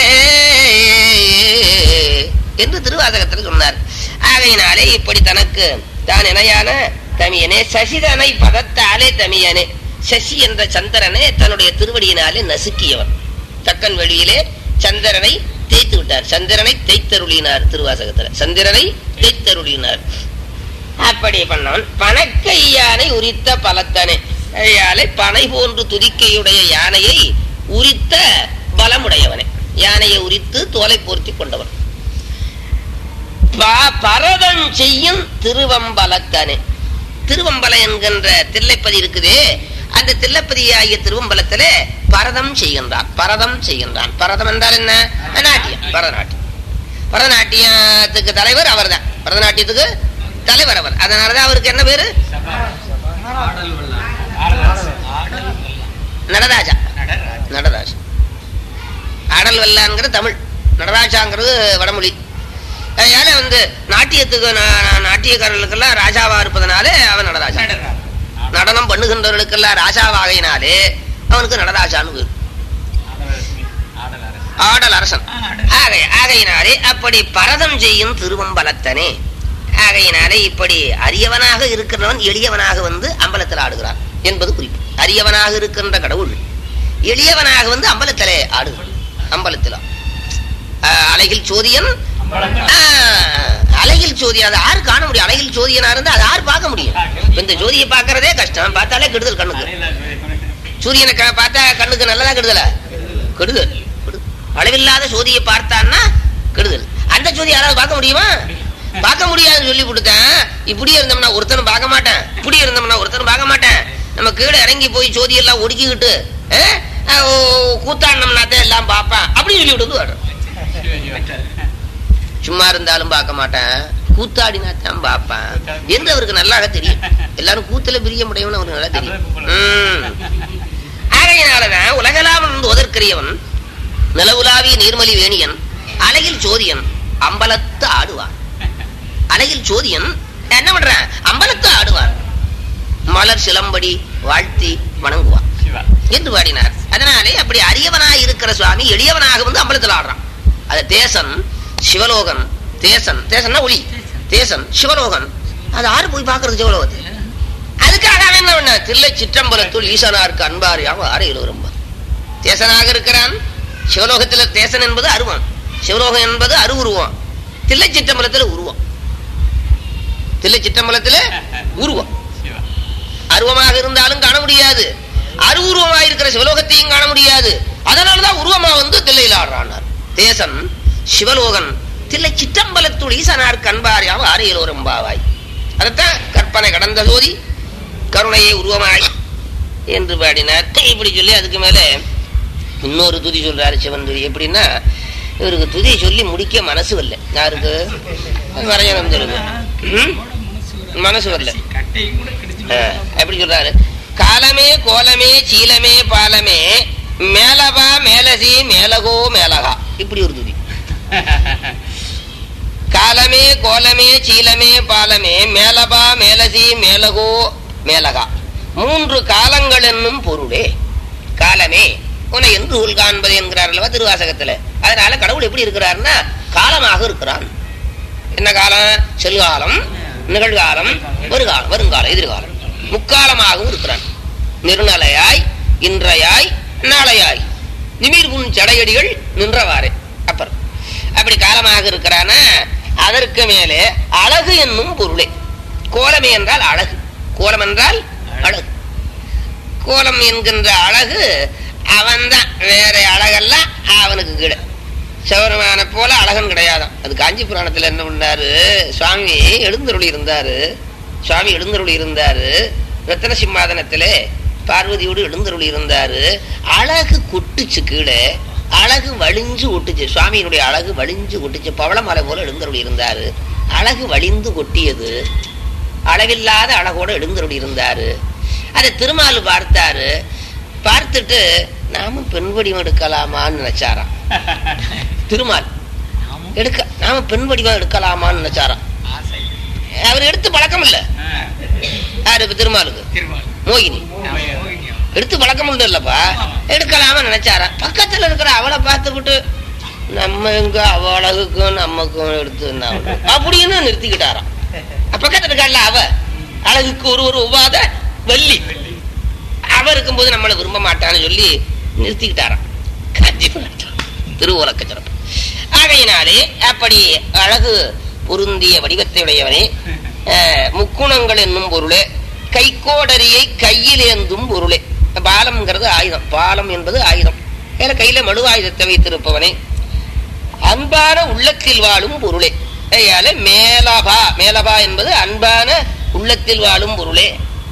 Speaker 1: என்று திருவாசகத்தில் சொன்னார் ஆகையினாலே இப்படி தனக்கு தான் இணையான தமியனே சசிதனை பதத்தாலே தமியனே சசி என்ற சந்திரனை தன்னுடைய திருவடியினாலே நசுக்கியவன் தக்கன் வெளியிலே சந்திரனை தேய்த்து விட்டார் சந்திரனை தேய்த்தருளினார் திருவாசகத்துல சந்திரனை தேய்த்தருளினார் அப்படி பண்ணவன் பணக்கை யானை உரித்த பலத்தனே யானை பனை போன்று துதிக்கையுடைய யானையை உரித்த பலமுடையவனே யானையை உரித்து தோலை போர்த்தி கொண்டவன் ப- பரதன் செய்யும் திருவம்பலத்தனே திருவம்பலம் என்கின்ற தில்லைப்பதி இருக்குதே அந்த தில்லைப்பதி ஆகிய திருவம்பலத்திலே பரதம் செய்கின்றான் பரதம் செய்கின்றான் பரதம் என்றால் என்ன நாட்டியம் பரதநாட்டியம் பரதநாட்டியத்துக்கு தலைவர் அவர்தான் பரதநாட்டியத்துக்கு தலைவர் அவர் அதனாலதான் அவருக்கு என்ன பேரு நடராஜா நடராஜா ஆடல் வெல்லாங்கிற தமிழ் நடராஜாங்கிறது வடமொழி அதனால வந்து நாட்டியத்துக்கு நா- நாட்டியக்காரர்களுக்கெல்லாம் ராஜாவா இருப்பதனாலே அவன் நடராஜா நடனம் பண்ணுகின்றவர்களுக்கெல்லாம் ராஜாவாகையினாலே அவனுக்கு நடராஜான்னு பேரு ஆடல் அரசன் ஆகை ஆகையினாலே அப்படி பரதம் செய்யும் திருவம்பலத்தனே ஆகையினாலே இப்படி அரியவனாக இருக்கிறவன் எளியவனாக வந்து அம்பலத்தில் ஆடுகிறான் என்பது குறிப்பு அரியவனாக இருக்கின்ற கடவுள் எளியவனாக வந்து அம்பலத்திலே ஆடுகிறான் அம்பலத்தில் அலையில் சோதியன் ஆஹ், அலையில் ஜோதி அதை யாரு காண முடியும் அலையில் ஜோதியனா இருந்தா அதை யாரு பார்க்க முடியும் இப்ப இந்த ஜோதியை பார்க்கறதே கஷ்டம் பார்த்தாலே கெடுதல் கண்ணுக்கு சூரியனை க- பார்த்தா கண்ணுக்கு நல்லதா கெடுதல கெடுதல் கெடுதல். அளவில்லாத ஜோதியை பார்த்தான்னா கெடுதல் அந்த ஜோதி யாராவது பார்க்க முடியுமா பார்க்க முடியாதுன்னு சொல்லி கொடுத்தேன் இப்படியே இருந்தோம்னா ஒருத்தனும் பார்க்க மாட்டேன் இப்படி இருந்தோம்னா ஒருத்தனும் பார்க்க மாட்டேன் நம்ம கீழே இறங்கி போய் ஜோதி எல்லாம் ஒடுக்கிக்கிட்டு அஹ், அஹ், கூத்தாடினோம்னாத்தான் எல்லாம் பார்ப்பேன் அப்படின்னு சொல்லி விடுது வர்றேன் சும்மா இருந்தாலும் பார்க்க மாட்டேன் கூத்தாடினா தான் பார்ப்பேன் என்று அவருக்கு நல்லாக தெரியும் எல்லாரும் கூத்துல பிரிய முடியும்னு அவருக்கு நல்லா தெரியும் உம். ஆகையினாலதான் உலகலாம் வந்து உதற்கரியவன் நிலவுலாவிய நீர்மலி வேணியன் அலையில் சோதியன் அம்பலத்து ஆடுவான் அலையில் சோதியன் என்ன பண்றான் அம்பலத்து ஆடுவான் மலர் சிலம்படி வாழ்த்தி வணங்குவான்
Speaker 2: சிவா
Speaker 1: என்று பாடினார் அதனாலே அப்படி அரியவனாய் இருக்கிற சுவாமி எளியவனாக வந்து அம்பலத்தில் ஆடுறான் அது தேசன் சிவலோகன் தேசன் தேசன்னா ஒளி தேசன் சிவலோகன் அது ஆறு போய் பாக்குறது சிவலோகத்தை அதுக்காக அவன் என்ன பண்ண தில்லை சிற்றம்பலத்துள் ஈசனாருக்கு அன்பாரியாக ஆறையில் வரும்பார் தேசனாக இருக்கிறான் சிவலோகத்தில் தேசன் என்பது அருவம் சிவலோகம் என்பது அருவுருவம் தில்லை சிற்றம்பலத்தில் உருவம் தில்லை சிற்றம்பலத்தில் உருவம்
Speaker 2: சிவா
Speaker 1: அருவமாக இருந்தாலும் காண முடியாது அருவுருவமாக இருக்கிற சிவலோகத்தையும் காண முடியாது அதனாலதான் உருவமா வந்து தில்லையில் ஆடுறானார் தேசன் சிவலோகன் தில்லை சிற்றம்பலத்துள் ஈசனார் கண்பாரியாம் ஆரையில் ஒரு பாவாய் அதைத்தான் கற்பனை கடந்த ஜோதி கருணையை உருவமாய் என்று பாடினார் இப்படி சொல்லி அதுக்கு மேல இன்னொரு துதி சொல்றாரு சிவன் துதி எப்படின்னா இவருக்கு துதியை சொல்லி முடிக்க மனசு வரல யாருக்கு வரையணும் சொல்லுங்க ம்? மனசு வரல
Speaker 2: கட்டையும் கூட கிடைச்சு
Speaker 1: ஆ, எப்படி சொல்றாரு காலமே கோலமே சீலமே பாலமே மேலவா மேலசி மேலகோ மேலகா இப்படி ஒரு துதி காலமே கோலமே சீலமே பாலமே மேலபா மேலசி மேலகோ மேலகா மூன்று காலங்கள் என்னும் பொருளே காலமே உன்னை என்று உள் காண்பது என்கிறார் அல்லவா திருவாசகத்துல அதனால கடவுள் எப்படி இருக்கிறார்னா காலமாக இருக்கிறான் என்ன காலம் செல்காலம் நிகழ்காலம் வருகாலம் வருங்காலம் எதிர்காலம் முக்காலமாகவும் இருக்கிறான் நிர்ணலையாய் இன்றையாய் நாளையாய் நிமிர் உன் சடையடிகள் நின்றவாறே அப்பர் அப்படி காலமாக இருக்கிறான அதற்கு மேலே அழகு என்னும் பொருளே கோலமே என்றால் அழகு கோலம் என்றால் அழகு கோலம் என்கின்ற அழகு அவன்தான் வேற அழகெல்லாம் அவனுக்கு கீழே சிவருமான போல அழகன் கிடையாதான் அது காஞ்சி புராணத்துல என்ன பண்ணாரு சுவாமி எழுந்தருளி இருந்தாரு சுவாமி எழுந்தருளி இருந்தாரு ரத்தன சிம்மாதனத்திலே பார்வதியோடு எழுந்தருளி இருந்தாரு அழகு கொட்டுச்சு கீழே அழகு வழிஞ்சு ஒட்டுச்சு சுவாமியினுடைய அழகு வழிஞ்சு கொட்டுச்சு பவளமலை போல எழுந்தருளி இருந்தாரு அழகு வழிந்து கொட்டியது அளவில்லாத அழகோட எழுந்தருளி இருந்தாரு அதை திருமால் பார்த்தாரு பார்த்துட்டு நாமும் பெண் வடிவம் எடுக்கலாமான்னு நினைச்சாராம் திருமால்
Speaker 2: நாமும்
Speaker 1: எடுக்க நாம பெண் வடிவம் எடுக்கலாமான்னு நினைச்சாராம்
Speaker 2: ஆசை
Speaker 1: அவர் எடுத்து பழக்கம் இல்ல
Speaker 2: ஆ,
Speaker 1: யாரு இப்ப திருமாலுக்கு
Speaker 2: திருமால்
Speaker 1: மோகினி
Speaker 2: நாம யோகினியம்.
Speaker 1: எடுத்து பழக்கம் உண்டு இல்லப்பா எடுக்கலாமா நினைச்சாராம் பக்கத்துல இருக்கிற அவளை பார்த்துவிட்டு நம்ம எங்க அவ அழகுக்கும் நமக்கும் எடுத்து என்ன பண்றது? அப்படின்னு நிறுத்திக்கிட்டாராம் பக்கத்துல இருக்காள்ல அவ அழகுக்கு ஒரு ஒரு உபாத வள்ளி
Speaker 2: வெள்ளி.
Speaker 1: அவ இருக்கும்போது நம்மளை விரும்ப மாட்டான்னு சொல்லி நிறுத்திக்கிட்டாராம் காஞ்சி புராணம். திருவுலக்க சிறப்பு ஆகையினாலே அப்படி அழகு பொருந்திய வடிவத்தை உடையவனே அஹ், முக்குணங்கள் என்னும் பொருளே கைக்கோடரியை கையில் ஏந்தும் பொருளே பாலம்ங்கிறது ஆயுதம் பாலம் என்பது ஆயுதம் வேற கையில மழு ஆயுதத்தை வைத்திருப்பவனே அன்பான உள்ளத்தில் வாழும் பொருளே ஐயால மேலபா மேலபா என்பது அன்பான உள்ளத்தில் வாழும் பொருளே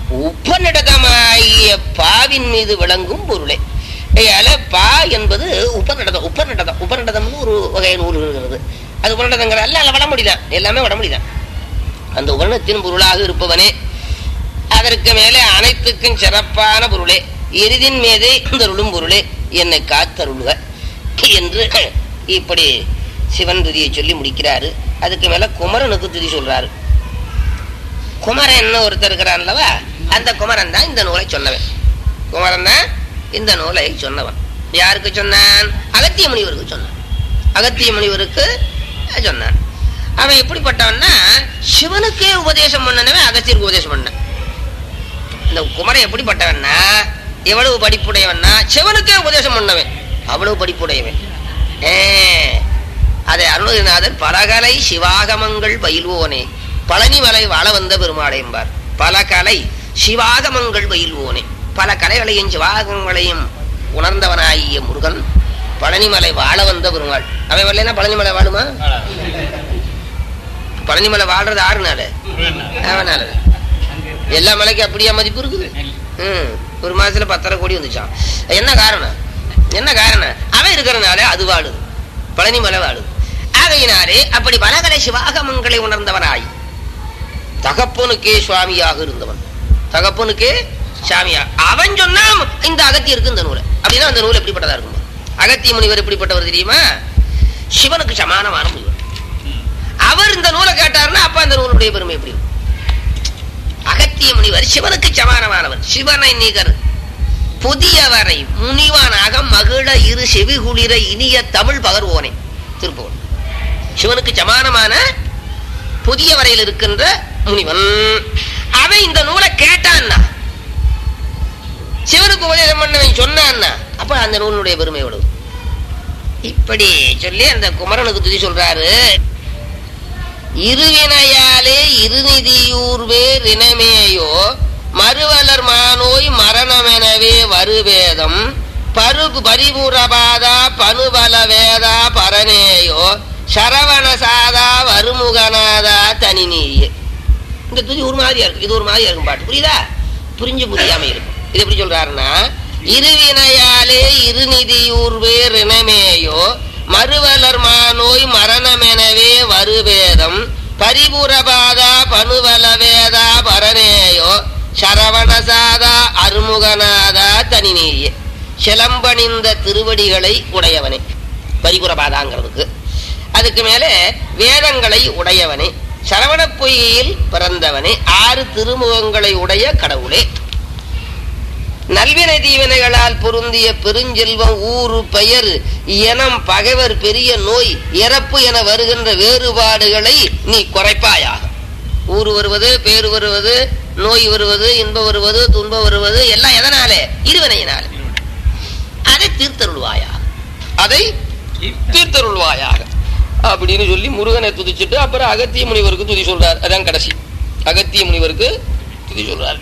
Speaker 1: உபநிடதமாகிய பாவின் மீது விளங்கும் பொருளே ஐயால பா என்பது உபநிடதம் உபநிடதம் உபநிடதம்னு ஒரு வகை நூல் இருக்கிறது அது உபநிடதங்கிற அல்ல வடமொழிதான் எல்லாமே வடமொழிதான் அந்த உபரணத்தின் பொருளாக இருப்பவனே அதற்கு மேலே அனைத்துக்கும் சிறப்பான பொருளே எரிதின் மீதே தருளும் பொருளே என்னை காத்தருளுக என்று இப்படி சிவன் துதியை சொல்லி முடிக்கிறாரு அதுக்கு மேல குமரனுக்கு துதி சொல்றாரு குமரன் ஒருத்தர் இருக்கிறான்லவா அந்த குமரன் தான் இந்த நூலை சொன்னவன் குமரன் தான் இந்த நூலை சொன்னவன் யாருக்கு சொன்னான் அகத்திய முனிவருக்கு சொன்னான் அகத்திய முனிவருக்கு சொன்னான் அவன் எப்படிப்பட்டவன்னா சிவனுக்கே உபதேசம் பண்ணனவன் அகத்தியருக்கு உபதேசம் பண்ண இந்த குமரன் எப்படிப்பட்டவன்னா எவ்வளவு படிப்புடையவன்னா சிவனுக்கே உபதேசம் பண்ணவன் அவ்வளவு படிப்புடையவன் ஏ, அதை அருணகிரிநாதர் பலகலை சிவாகமங்கள் பயில்வோனே பழனிமலை வாழ வந்த பெருமாளை என்பார் பல கலை சிவாகமங்கள் பயில்வோனே பல கலைகளையும் சிவாகங்களையும் உணர்ந்தவனாகிய முருகன் பழனிமலை வாழ வந்த பெருமாள் அவன் வரலைன்னா பழனிமலை வாழுமா
Speaker 2: வாடா.
Speaker 1: பழனிமலை வாழ்றது ஆறுனால
Speaker 2: முருகன்.
Speaker 1: அவனால
Speaker 2: அங்க
Speaker 1: எல்லா மலைக்கும் அப்படியா மதிப்பு இருக்குது
Speaker 2: நெல்.
Speaker 1: ம் ஒரு மாசத்துல பத்தரை கோடி வந்துச்சான் என்ன காரணம் என்ன காரணம் அவன் இருக்கிறனால அது வாழுது பழனி மலை வாழுது ஆகையினாலே அப்படி பலகலை சிவாகமங்களை உணர்ந்தவனாய் தகப்பனுக்கே சுவாமியாக இருந்தவன் தகப்பனுக்கே சாமியா அவன் சொன்னா இந்த அகத்தியருக்கு இந்த நூலை அப்படின்னா அந்த நூல் எப்படிப்பட்டதா இருக்கும் அகத்திய முனிவர் எப்படிப்பட்டவர் தெரியுமா சிவனுக்கு சமானமான முனிவர் அவர் இந்த நூலை கேட்டாருன்னா அப்ப அந்த நூலுடைய பெருமை எப்படி இருக்கும்? அகத்திய முனிவர் சிவனுக்கு சமானமானவர் சிவனை நிகர் புதியவரை முனிவனாக மகிழ இரு செவி குளிர இனிய தமிழ் பகர்வோனே திருப்பூர் சிவனுக்கு சமானமான புதிய வரையில் இருக்கின்ற முனிவன் அவன் இந்த நூலை கேட்டான்னா சிவனுக்கு உபதேசம் பண்ணவன் சொன்னான்னா அப்ப அந்த நூலினுடைய பெருமை எவ்வளவு இப்படி சொல்லி அந்த குமரனுக்கு துதி சொல்றாரு இருவினையாலே இருநிதியூர்வே ரினமேயோ மறுவலர் மானோய் மரணமெனவே வருவேதம் பரு பரிபுரபாதா பனுபல வேதா பரனேயோ சரவண சாதா வருமுகநாதா தனிநீயே இந்த துதி ஒரு மாதிரியா இருக்கு இது ஒரு மாதிரியா இருக்கும் பாட்டு புரியுதா புரிஞ்சு புரியாம இருக்கும் இது எப்படி சொல்றாருன்னா இருவினையாலே இருநிதியூர்வே ரினமேயோ மறுவலர் மானோய் மரணமெனவே வருவேதம் பரிபுரபாதா பனுவல வேதா பரனேயோ சரவணசாதா அருமுகநாதா தனிநீயே சிலம்பணிந்த திருவடிகளை உடையவனே பரிபுரபாதாங்கிறதுக்கு அதுக்கு மேலே வேதங்களை உடையவனே சரவணப் பொய்கையில் பிறந்தவனே ஆறு திருமுகங்களை உடைய கடவுளே நல்வினை தீவினைகளால் பொருந்திய பெருஞ்செல்வம் ஊரு பெயர் எனம் பகைவர் பெரிய நோய் இறப்பு என வருகின்ற வேறுபாடுகளை நீ குறைப்பாயாக ஊர் வருவது பேரு வருவது நோய் வருவது இன்பம் வருவது துன்பம் வருவது எல்லாம் எதனாலே இருவினையினாலே அதை தீர்த்தருள்வாயாக அதை தீர்த்தருள்வாயாக அப்படின்னு சொல்லி முருகனை துதிச்சுட்டு அப்புறம் அகத்திய முனிவருக்கு துதி சொல்றார் அதான் கடைசி அகத்திய முனிவருக்கு துதி சொல்றார்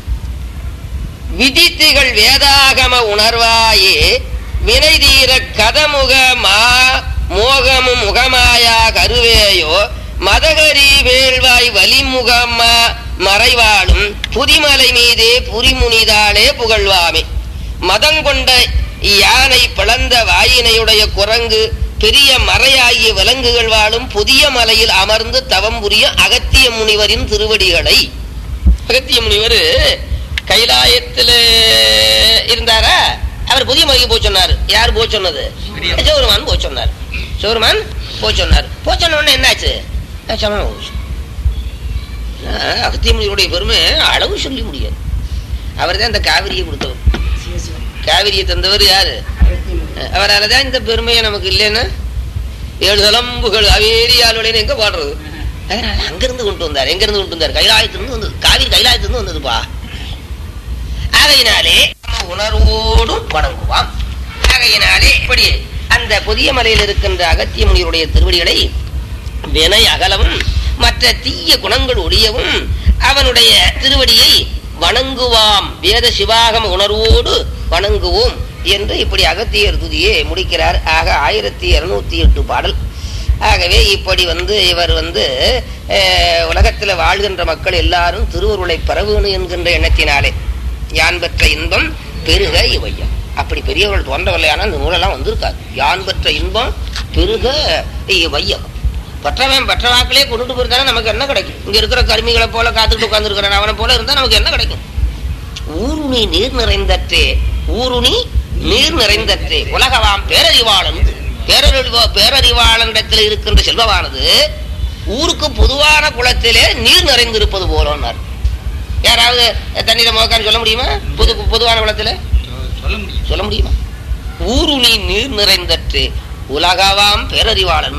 Speaker 1: விதித்துகள் வேதாகம உணர்வாயே வினை தீர கதமுக மா மோகமும் முகமாயா கருவேயோ மதகரி வேள்வாய் வலிமுகம்மா மறைவாளும் புதிமலை மீதே புரிமுனிதாளே புகழ்வாமே மதங்கொண்ட யானை பிளந்த வாயினையுடைய குரங்கு பெரிய மறையாகிய விலங்குகள் வாழும் புதிய மலையில் அமர்ந்து தவம் புரிய அகத்திய முனிவரின் திருவடிகளை அகத்திய முனிவர் கைலாயத்துல இருந்தாரா அவர் புதிய மலைக்கு போய் சொன்னார் யார் போய் சொன்னது
Speaker 2: பெரியவர்.
Speaker 1: சிவருமான் போய் சொன்னார் சிவருமான் போய் சொன்னார் போய் சொன்ன உடனே என்னாச்சு அஹ் சமணம் போச்சு. அஹ் அகத்திய முனிவருடைய பெருமை அளவு சொல்லி முடியாது அவர் தான் இந்த காவிரியை கொடுத்தவர் காவிரியை தந்தவர் யாரு அவரால் தான் இந்த பெருமையை நமக்கு இல்லைன்னா ஏழு தலம்புகள் அவேரி ஆளுடைய எங்க பாடுறது அதனால அங்கிருந்து கொண்டு வந்தார் எங்க இருந்து கொண்டு வந்தார் கைலாயத்திலிருந்து வந்தது காவிரி கைலாயத்திலிருந்து வந்ததுப்பா ஆகையினாலே நம்ம உணர்வோடும் வணங்குவாம் ஆகையினாலே இப்படி அந்த புதிய மலையில் இருக்கின்ற அகத்திய முனிவருடைய திருவடிகளை வினை அகலவும் மற்ற தீய குணங்கள் ஒழியவும் அவனுடைய திருவடியை வணங்குவாம் வேத சிவாகம உணர்வோடு வணங்குவோம் என்று இப்படி அகத்தியர் துதியை முடிக்கிறார் ஆக ஆயிரத்தி இருநூத்தி எட்டு பாடல் ஆகவே இப்படி வந்து இவர் வந்து அஹ், உலகத்துல வாழ்கின்ற மக்கள் எல்லாரும் திருவருளை பரவணும் என்கின்ற எண்ணத்தினாலே யான் பெற்ற இன்பம் பெருக இவையம் அப்படி பெரியவர்கள் தோன்றவில்லையானா இந்த நூலெல்லாம் வந்திருக்காது யான் பெற்ற இன்பம் பெருக இவையம் பெற்றவன் பெற்ற வாக்கிலே கொண்டுட்டு போயிருந்தானே நமக்கு என்ன கிடைக்கும் இங்க இருக்கிற கருமிகளை போல காத்துட்டு உட்கார்ந்து அவனை போல இருந்தா நமக்கு என்ன கிடைக்கும் ஊருணி நீர் நிறைந்தற்றே ஊருணி நீர் நிறைந்தற்றே உலகவாம் பேரறிவாளன் பேரறிவா பேரறிவாளனிடத்தில் இருக்கின்ற செல்வமானது ஊருக்கு பொதுவான குளத்திலே நீர் நிறைந்திருப்பது போலன்னார் யாராவது தண்ணீரை மோக்கான்னு சொல்ல முடியுமா பொது பொதுவான குளத்துல
Speaker 2: சொல்ல முடியும்
Speaker 1: சொல்ல முடியுமா ஊருணி நீர் நிறைந்தற்று உலகவாம் பேரறிவாளன்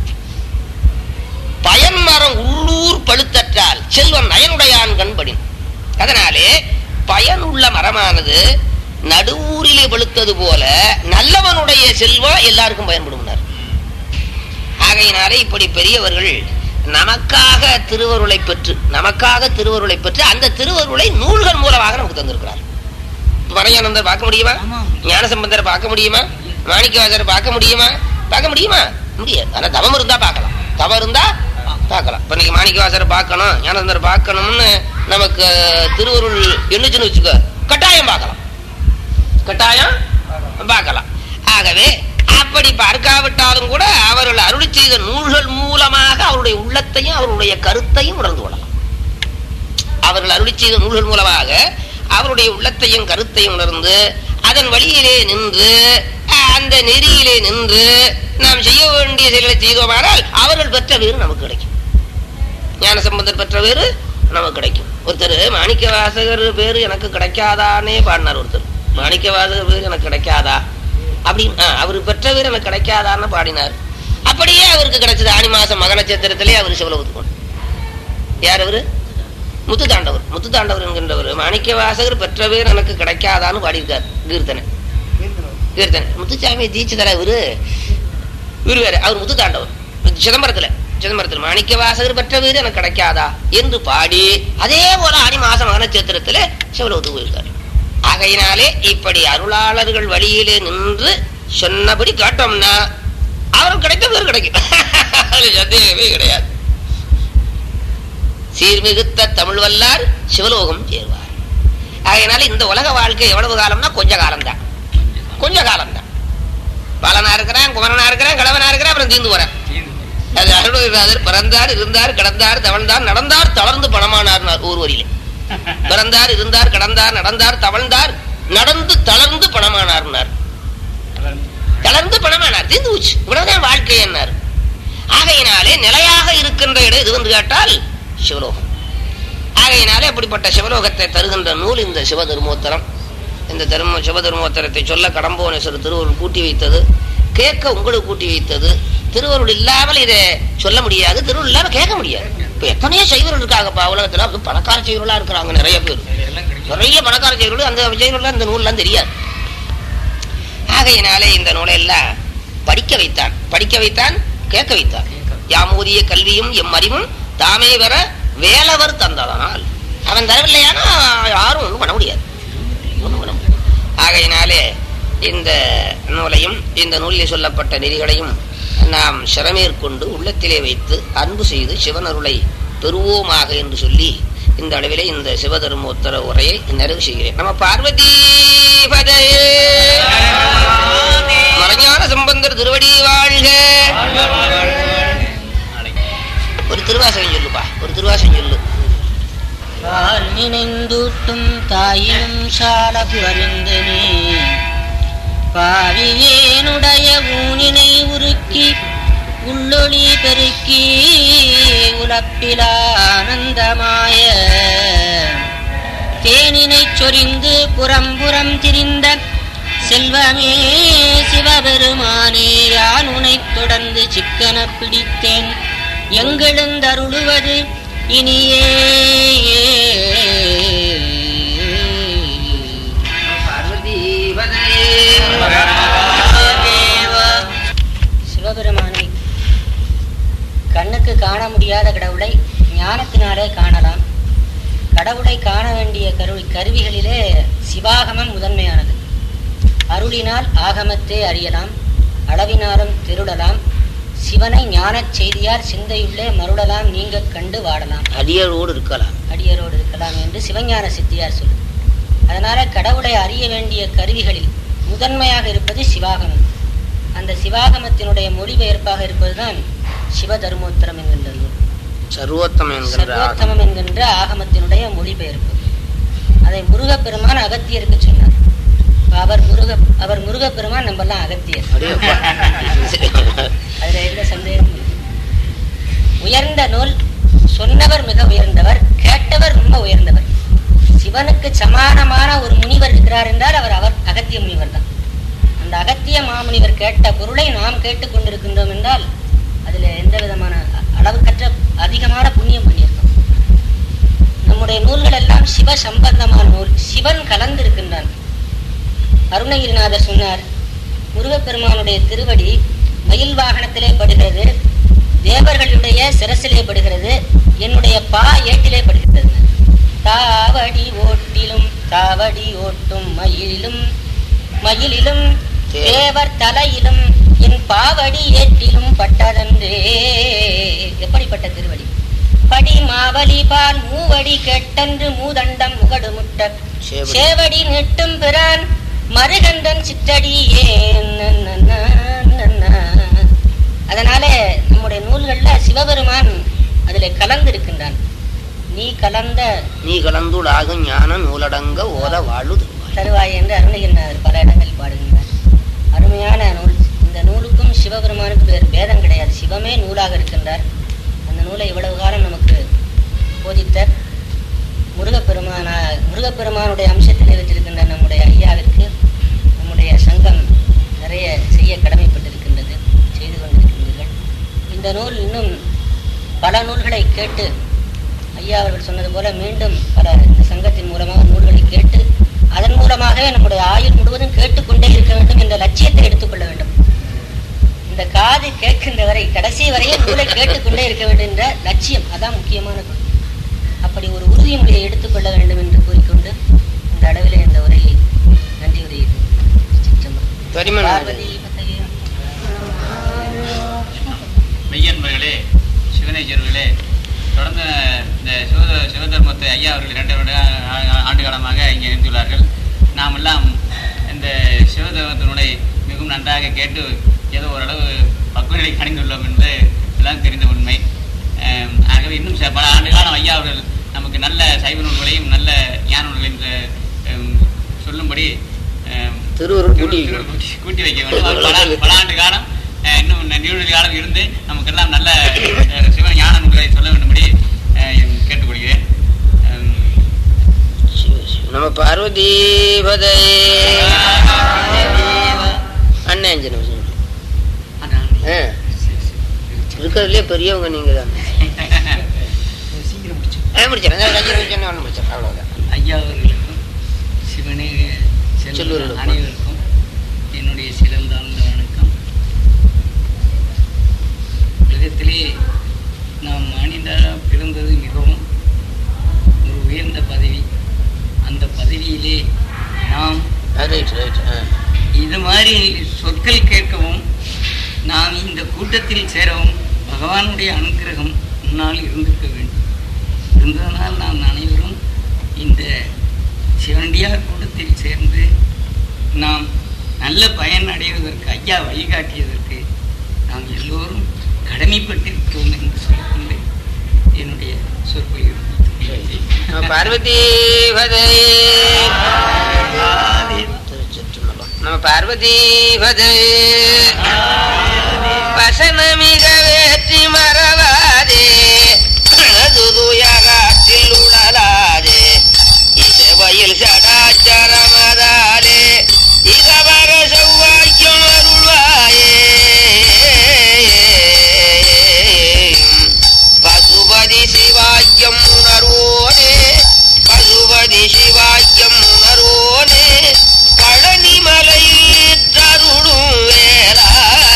Speaker 1: பயன்மரம் உள்ளூர் பழுத்தற்றால் செல்வன் நயனுடையான் கண்படின் அதனாலே பயனுள்ள மரமானது நடுவூரிலே பழுத்தது போல நல்லவனுடைய செல்வம் எல்லாருக்கும் பயன்படும்னார் ஆகையினாலே இப்படி பெரியவர்கள் நமக்காக திருவருளை பெற்று நமக்காக திருவருளை பெற்று அந்த திருவருளை நூல்கள் மூலமாக நமக்கு தந்திருக்கிறார் மறையானந்தர் பார்க்க முடியுமா
Speaker 2: ஆமா.
Speaker 1: ஞானசம்பந்தரை பார்க்க முடியுமா மாணிக்கவாசரை பார்க்க முடியுமா பார்க்க முடியுமா முடியாது ஆனா தவம் இருந்தா பார்க்கலாம் தவம் இருந்தா பார்க்கலாம் இப்ப நீங்க மாணிக்கவாசரை பார்க்கணும் ஞானசம்பந்தரை பார்க்கணும்னு நமக்கு திருவருள் எண்ணுச்சுன்னு வச்சுக்க கட்டாயம் பார்க்கலாம் கட்டாயம் பார்க்கலாம் ஆகவே அப்படி பார்க்காவிட்டாலும் கூட அவர்கள் அருளி செய்த நூல்கள் மூலமாக அவருடைய உள்ளத்தையும் அவருடைய கருத்தையும் உணர்ந்து கொள்ளலாம் அவர்கள் அருளி செய்த நூல்கள் மூலமாக அவருடைய உள்ளத்தையும் கருத்தையும் உணர்ந்து அதன் வழியிலே நின்று அந்த நெறியிலே நின்று நாம் செய்ய வேண்டிய செயல்களை செய்தோமானால் அவர்கள் பெற்ற வேறு நமக்கு கிடைக்கும் ஞான சம்பந்தர் பெற்ற வேறு நமக்கு கிடைக்கும் ஒருத்தர் மாணிக்க வாசகர் பேரு எனக்கு கிடைக்காதானே பாடினார் ஒருத்தர் மாணிக்க வாசகர் பேரு எனக்கு கிடைக்காதா அப்படின்னு ஆ, அவர் பெற்ற பேர் எனக்கு கிடைக்காதான்னு பாடினார் அப்படியே அவருக்கு கிடைச்சது ஆனி மாசம் மக நட்சத்திரத்திலே அவர் சிவலோகத்துக்கு போனார். யார் அவரு முத்து தாண்டவர் முத்து தாண்டவர் என்கின்றவர் மாணிக்க வாசகர் பெற்ற பேர் எனக்கு கிடைக்காதான்னு பாடியிருக்கார் கீர்த்தனை கீர்த்தனை முத்துசாமி தீட்சிதர இவரு இவரு வேற அவர் முத்து தாண்டவர் சிதம்பரத்துல சிதம்பரத்தில் மாணிக்க வாசகர் பெற்ற வீடு எனக்கு கிடைக்காதா என்று பாடி அதே போல ஆடி மாசம் மகன சேத்திரத்துல சிவலோகத்துக்கு போயிருக்காரு ஆகையினாலே இப்படி அருளாளர்கள் வழியிலே நின்று சொன்னபடி கேட்டோம்னா அவருக்கு கிடைத்த பேர் கிடைக்கும் அதுல சந்தேகமே கிடையாது சீர்மிகுத்த தமிழ் வல்லார் சிவலோகம் சேர்வார் ஆகையினால இந்த உலக வாழ்க்கை எவ்வளவு காலம்னா கொஞ்ச காலம்தான் கொஞ்ச காலம்தான் பாலனா இருக்கிறான் குமரனா இருக்கிறான் கிழவனா இருக்கிறான் அப்புறம் தீர்ந்து போறேன் அது அருணகிரிநாதர் பிறந்தார் இருந்தார் கிடந்தார் தவழ்ந்தார் நடந்தார் தளர்ந்து பணமானார் ஊர் வரியிலே பிறந்தார் இருந்தார் கடந்தார் நடந்தார் தவழ்ந்தார் நடந்து தளர்ந்து பணமானார்னார் தளர்ந்து பணமானார் தீர்ந்து போச்சு இவ்வளவுதான் வாழ்க்கை என்னார் ஆகையினாலே நிலையாக இருக்கின்ற இடம் இது வந்து கேட்டால் சிவலோகம் ஆகையினாலே அப்படிப்பட்ட சிவலோகத்தை தருகின்ற நூல் இந்த சிவதர்மோத்தரம் இந்த தர்ம சிவதர்மோத்தரத்தை சொல்ல கடம்போனேஸ்வரர் திருவருள் கூட்டி வைத்தது கேட்க உங்களுக்கு கூட்டி வைத்தது திருவருள் இல்லாமல் இதை சொல்ல முடியாது திருவருள் இல்லாம கேட்க முடியாது இப்ப எத்தனையோ சைவர்கள் இருக்காங்கப்பா உலகத்துல அது பணக்கார சைவர்களா இருக்கிறாங்க நிறைய பேர்
Speaker 2: எல்லாம் கிடைக்கும்
Speaker 1: நிறைய பணக்கார செய்திகள் அந்த செய்திகள் இந்த நூல்லாம் தெரியாது ஆகையினாலே இந்த நூலை எல்லாம் படிக்க வைத்தான் படிக்க வைத்தான் கேட்க வைத்தான் யாமோதிய கல்வியும் எம் அறிவும் தாமே வர வேலவர் தந்ததனால் அவன் தரவில்லையானா யாரும் ஒன்றும் பண்ண முடியாது ஒண்ணும் பண்ண முடியாது. ஆகையினாலே இந்த நூலையும் இந்த நூலில் சொல்லப்பட்ட நெறிகளையும் நாம் சிறமேற்கொண்டு உள்ளத்திலே வைத்து அன்பு செய்து சிவனருளை பெறுவோமாக என்று சொல்லி இந்த அளவிலே இந்த சிவதர்மோத்தர உரையை நிறைவு செய்கிறேன் நம்ம பார்வதி பதையே மறைஞான சம்பந்தர் திருவடி வாழ்க ஒரு திருவாசகம் சொல்லுப்பா ஒரு வாசம் சொல்லு
Speaker 3: பால் நினைந்தூட்டும் தாயினும் சால புகழ்ந்தனே பாவியேனுடைய ஊனினை உருக்கி உள்ளொளி பெருக்கி உலப்பிலா ஆனந்தமாய தேனினைச் சொரிந்து புறம்புறம் திரிந்த செல்வமே சிவபெருமானே யான் உனைத் தொடர்ந்து சிக்கனப் பிடித்தேன் எங்கெழுந்தருளுவது இனியே
Speaker 1: பார்வதி பதையே
Speaker 3: சிவபெருமானை கண்ணுக்கு காண முடியாத கடவுளை ஞானத்தினாலே காணலாம் கடவுளை காண வேண்டிய கரு கருவிகளிலே சிவாகமம் முதன்மையானது அருளினால் ஆகமத்தை அறியலாம் அளவினாலும் திருடலாம் சிவனை ஞானச் செய்தியார் சிந்தையுள்ளே மருளலாம் நீங்க கண்டு வாடலாம்
Speaker 1: அடியரோடு இருக்கலாம்
Speaker 3: அடியரோடு இருக்கலாம் என்று சிவஞான சித்தியார் சொல்லுது அதனால கடவுளை அறிய வேண்டிய கருவிகளில் முதன்மையாக இருப்பது சிவாகமம் அந்த சிவாகமத்தினுடைய மொழிபெயர்ப்பாக இருப்பதுதான் சிவதர்மோத்தரம் என்கின்ற நூல்
Speaker 1: சர்வோத்தம் என்கின்ற ஆகம்.
Speaker 3: சர்வோத்தமம் என்கின்ற ஆகமத்தினுடைய மொழிபெயர்ப்பு அதை முருகப்பெருமான் அகத்தியருக்கு சொன்னார் அவர் முருக அவர் முருகப்பெருமான் நம்மெல்லாம் அகத்தியர்
Speaker 1: அடேப்பா.
Speaker 3: அதுல எந்த சந்தேகமும் இல்லை. உயர்ந்த நூல் சொன்னவர் மிக உயர்ந்தவர் கேட்டவர் ரொம்ப உயர்ந்தவர் சிவனுக்கு சமானமான ஒரு முனிவர் இருக்கிறார் என்றால் அவர் அவர் அகத்திய முனிவர் தான் அந்த அகத்திய மாமுனிவர் கேட்ட பொருளை நாம் கேட்டுக் கொண்டிருக்கின்றோம் என்றால் அதுல எந்த விதமான அ- அளவுக்கற்ற அதிகமான புண்ணியம் பண்ணியிருக்கோம் நம்முடைய நூல்கள் எல்லாம் சிவ சம்பந்தமான நூல் சிவன் கலந்திருக்கின்றான் அருணகிரிநாதர் சொன்னார் முருகப்பெருமானுடைய திருவடி மயில் வாகனத்திலே படுகிறது தேவர்களுடைய சிரசிலே படுகிறது என்னுடைய பா ஏட்டிலே படுகிறது தாவடி ஓட்டிலும் தாவடி ஓட்டும் மயிலிலும் மயிலிலும் தேவர் தலையிலும் என் பாவடி ஏற்றிலும் பட்டதன்றே எப்படிப்பட்ட திருவடி படி மாவலி பால் மூவடி கெட்டன்று மூதண்டம் முகடு முட்ட
Speaker 1: சேவடி.
Speaker 3: சேவடி நெட்டும் பிறான் மருகண்டன் சிற்றடி ஏன் நன்னன்னா, நன்னா. அதனால நம்முடைய நூல்கள்ல சிவபெருமான் அதிலே கலந்து இருக்கின்றான் நீ கலந்த
Speaker 1: நீ கலந்துடாகும் ஞான நூலடங்க ஓத வாழு திருவாய்
Speaker 3: தருவாய் என்று அருணகிரிநாதர் பல இடங்களில் பாடுகின்றார் அருமை அருமையான நூல் இந்த நூலுக்கும் சிவபெருமானுக்கும் வேறு பேதம் கிடையாது சிவமே நூலாக இருக்கின்றார் அந்த நூலை இவ்வளவு காலம் நமக்கு போதித்த முருகப்பெருமானா முருகப்பெருமானுடைய அம்சத்தில் வச்சிருக்கின்ற நம்முடைய ஐயாவிற்கு நம்முடைய சங்கம் நிறைய செய்ய கடமைப்பட்டிருக்கின்றது செய்து கொண்டிருக்கின்றீர்கள் இந்த நூல் இன்னும் பல நூல்களை கேட்டு ஐயா அவர்கள் சொன்னது போல மீண்டும் பல இந்த சங்கத்தின் மூலமாக நூல்களை கேட்டு அதன் மூலமாகவே நம்முடைய ஆயுள் முழுவதும் கேட்டுக்கொண்டே இருக்க வேண்டும் என்ற லட்சியத்தை எடுத்துக்கொள்ள வேண்டும் இந்த காது கேட்கின்ற வரை கடைசி வரையும் நூலை கேட்டுக்கொண்டே இருக்க வேண்டும் என்ற லட்சியம் அதான் முக்கியமானது அப்படி ஒரு உறுதிமொழியை எடுத்துக்கொள்ள வேண்டும் என்று கூறிக்கொண்டு இந்த அளவிலே இந்த உரையை நன்றி உரையை சிற்றம்பலம்.
Speaker 1: பரிமளம்
Speaker 3: பார்வதி பதையே.
Speaker 2: மெய்யன்பர்களே சிவனேச்சர்களே தொடர்ந்து இந்த சிவ சிவதர்மத்தை ஐயா அவர்கள் இரண்டு வருட ஆ- ஆண்டு காலமாக இங்கே இருந்துள்ளார்கள் நாம் எல்லாம் இந்த சிவதர்மத்தினுடைய மிகவும் நன்றாக கேட்டு ஏதோ ஓரளவு பக்குவநிலை அடைந்துள்ளோம் என்று எல்லாம் தெரிந்த உண்மை அஹ், ஆகவே இன்னும் சில பல ஆண்டு காலம் ஐயா அவர்கள் நமக்கு நல்ல சைவ நூல்களையும் நல்ல ஞான நூல்களையும் அஹ், சொல்லும்படி அஹ்,
Speaker 1: திருவருள் கூட்டி
Speaker 2: திருவருள் கூட்டி கூட்டி வைக்க வேண்டும் அவர் பல பல ஆண்டு காலம் அஹ், இன்னும் நீண்ட காலம் இருந்து நமக்கெல்லாம் நல்ல அஹ், சிவ ஞான நூல்களை சொல்ல வேண்டும்படி அஹ், கேட்டுக்கொள்கிறேன் அஹ்,
Speaker 1: சிவ, சிவ. நம்ம பார்வதி பதை அண்ணன் அஞ்சன
Speaker 2: அதான்.
Speaker 1: ஆ
Speaker 2: சரி, சரி.
Speaker 1: இருக்கிறதுலே பெரியவங்க நீங்க தான்
Speaker 2: சீக்கிரம் முடிச்சு
Speaker 1: முடிச்சிடறேன் இந்த அஞ்சு நிமிஷம் ஒன்று முடிச்சிடறேன் அவ்வளோதான்
Speaker 2: ஐயா அவர்களுக்கும் சிவனே செல்வ
Speaker 1: செல்வர்களுக்கும்.
Speaker 2: அனைவருக்கும் என்னுடைய சிறந்தாழ்ந்த வணக்கம் உலகத்திலே நாம் மனிதராக பிறந்தது மிகவும் ஒரு உயர்ந்த பதவி அந்த பதவியிலே நாம்
Speaker 1: ரைட் ரைட் ஆ
Speaker 2: இது மாதிரி சொற்கள் கேட்கவும் நாம் இந்த கூட்டத்தில் சேரவும் பகவானுடைய அனுக்கிரகம் முன்னால் இருந்திருக்க வேண்டும் இருந்ததனால் நாம் அனைவரும் இந்த சிவனடியார் கூட்டத்தில் சேர்ந்து நாம் நல்ல பயன் அடைவதற்கு ஐயா வழிகாட்டியதற்கு நாம் எல்லோரும் கடமைப்பட்டிருக்கிறோம் என்று சொல்லிக்கொண்டு என்னுடைய சொற்பொழிவு
Speaker 1: நம்ம பார்வதி பதை திருச்சிற்றம்பலம். நம்ம பார்வதி பதை வசனமிக வேற்றி மறவாதே துதுயகாற்றில் உடலாதே இசைவயில் சடாச்சரமதாலே இகவர செவ்வாய்க்கும் அருள்வாயே பசுபதி சிவாக்கியம் உணர்வோனே பசுபதி சிவாக்கியம் உணர்வோனே பழனி மலையில் தருளும் வேளா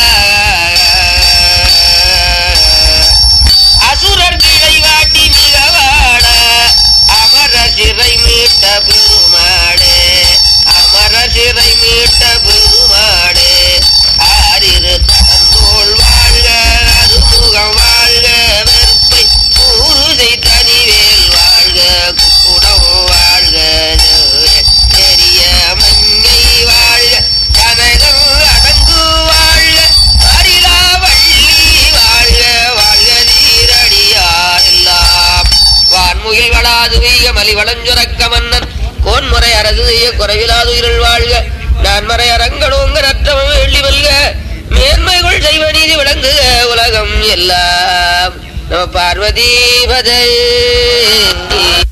Speaker 1: அசுரர் கிளை வாட்டி மிகவாட அமர சிறை மீட்ட பெருமாளே அமர சிறை மீட்ட பெருமாளே ஆரிரு தன்னோள் வாழ்க அருமுகம் வாழ்க வெறுப்பை ஊருதை தனிவேல் வாழ்க குக்குடம் வாழ்க பெரிய மங்கை வாழ்க கனகம் அடங்கு வாழ்க அரிலா வள்ளி வாழ்க வாழ்க நீரடியார் எல்லாம் வான்முகில் வளாது வீய மலி வளஞ்சுரக்க மன்னன் கோன்முறை அரசு செய்ய குறைவிலாது இருள் வாழ்க நான்மறை அரங்கடோங்க ரத்தமம் வெள்ளி வெல்க மேன்மைகள் செய்வ நீதி விளங்குக உலகம் எல்லாம் நம பார்வதி பதை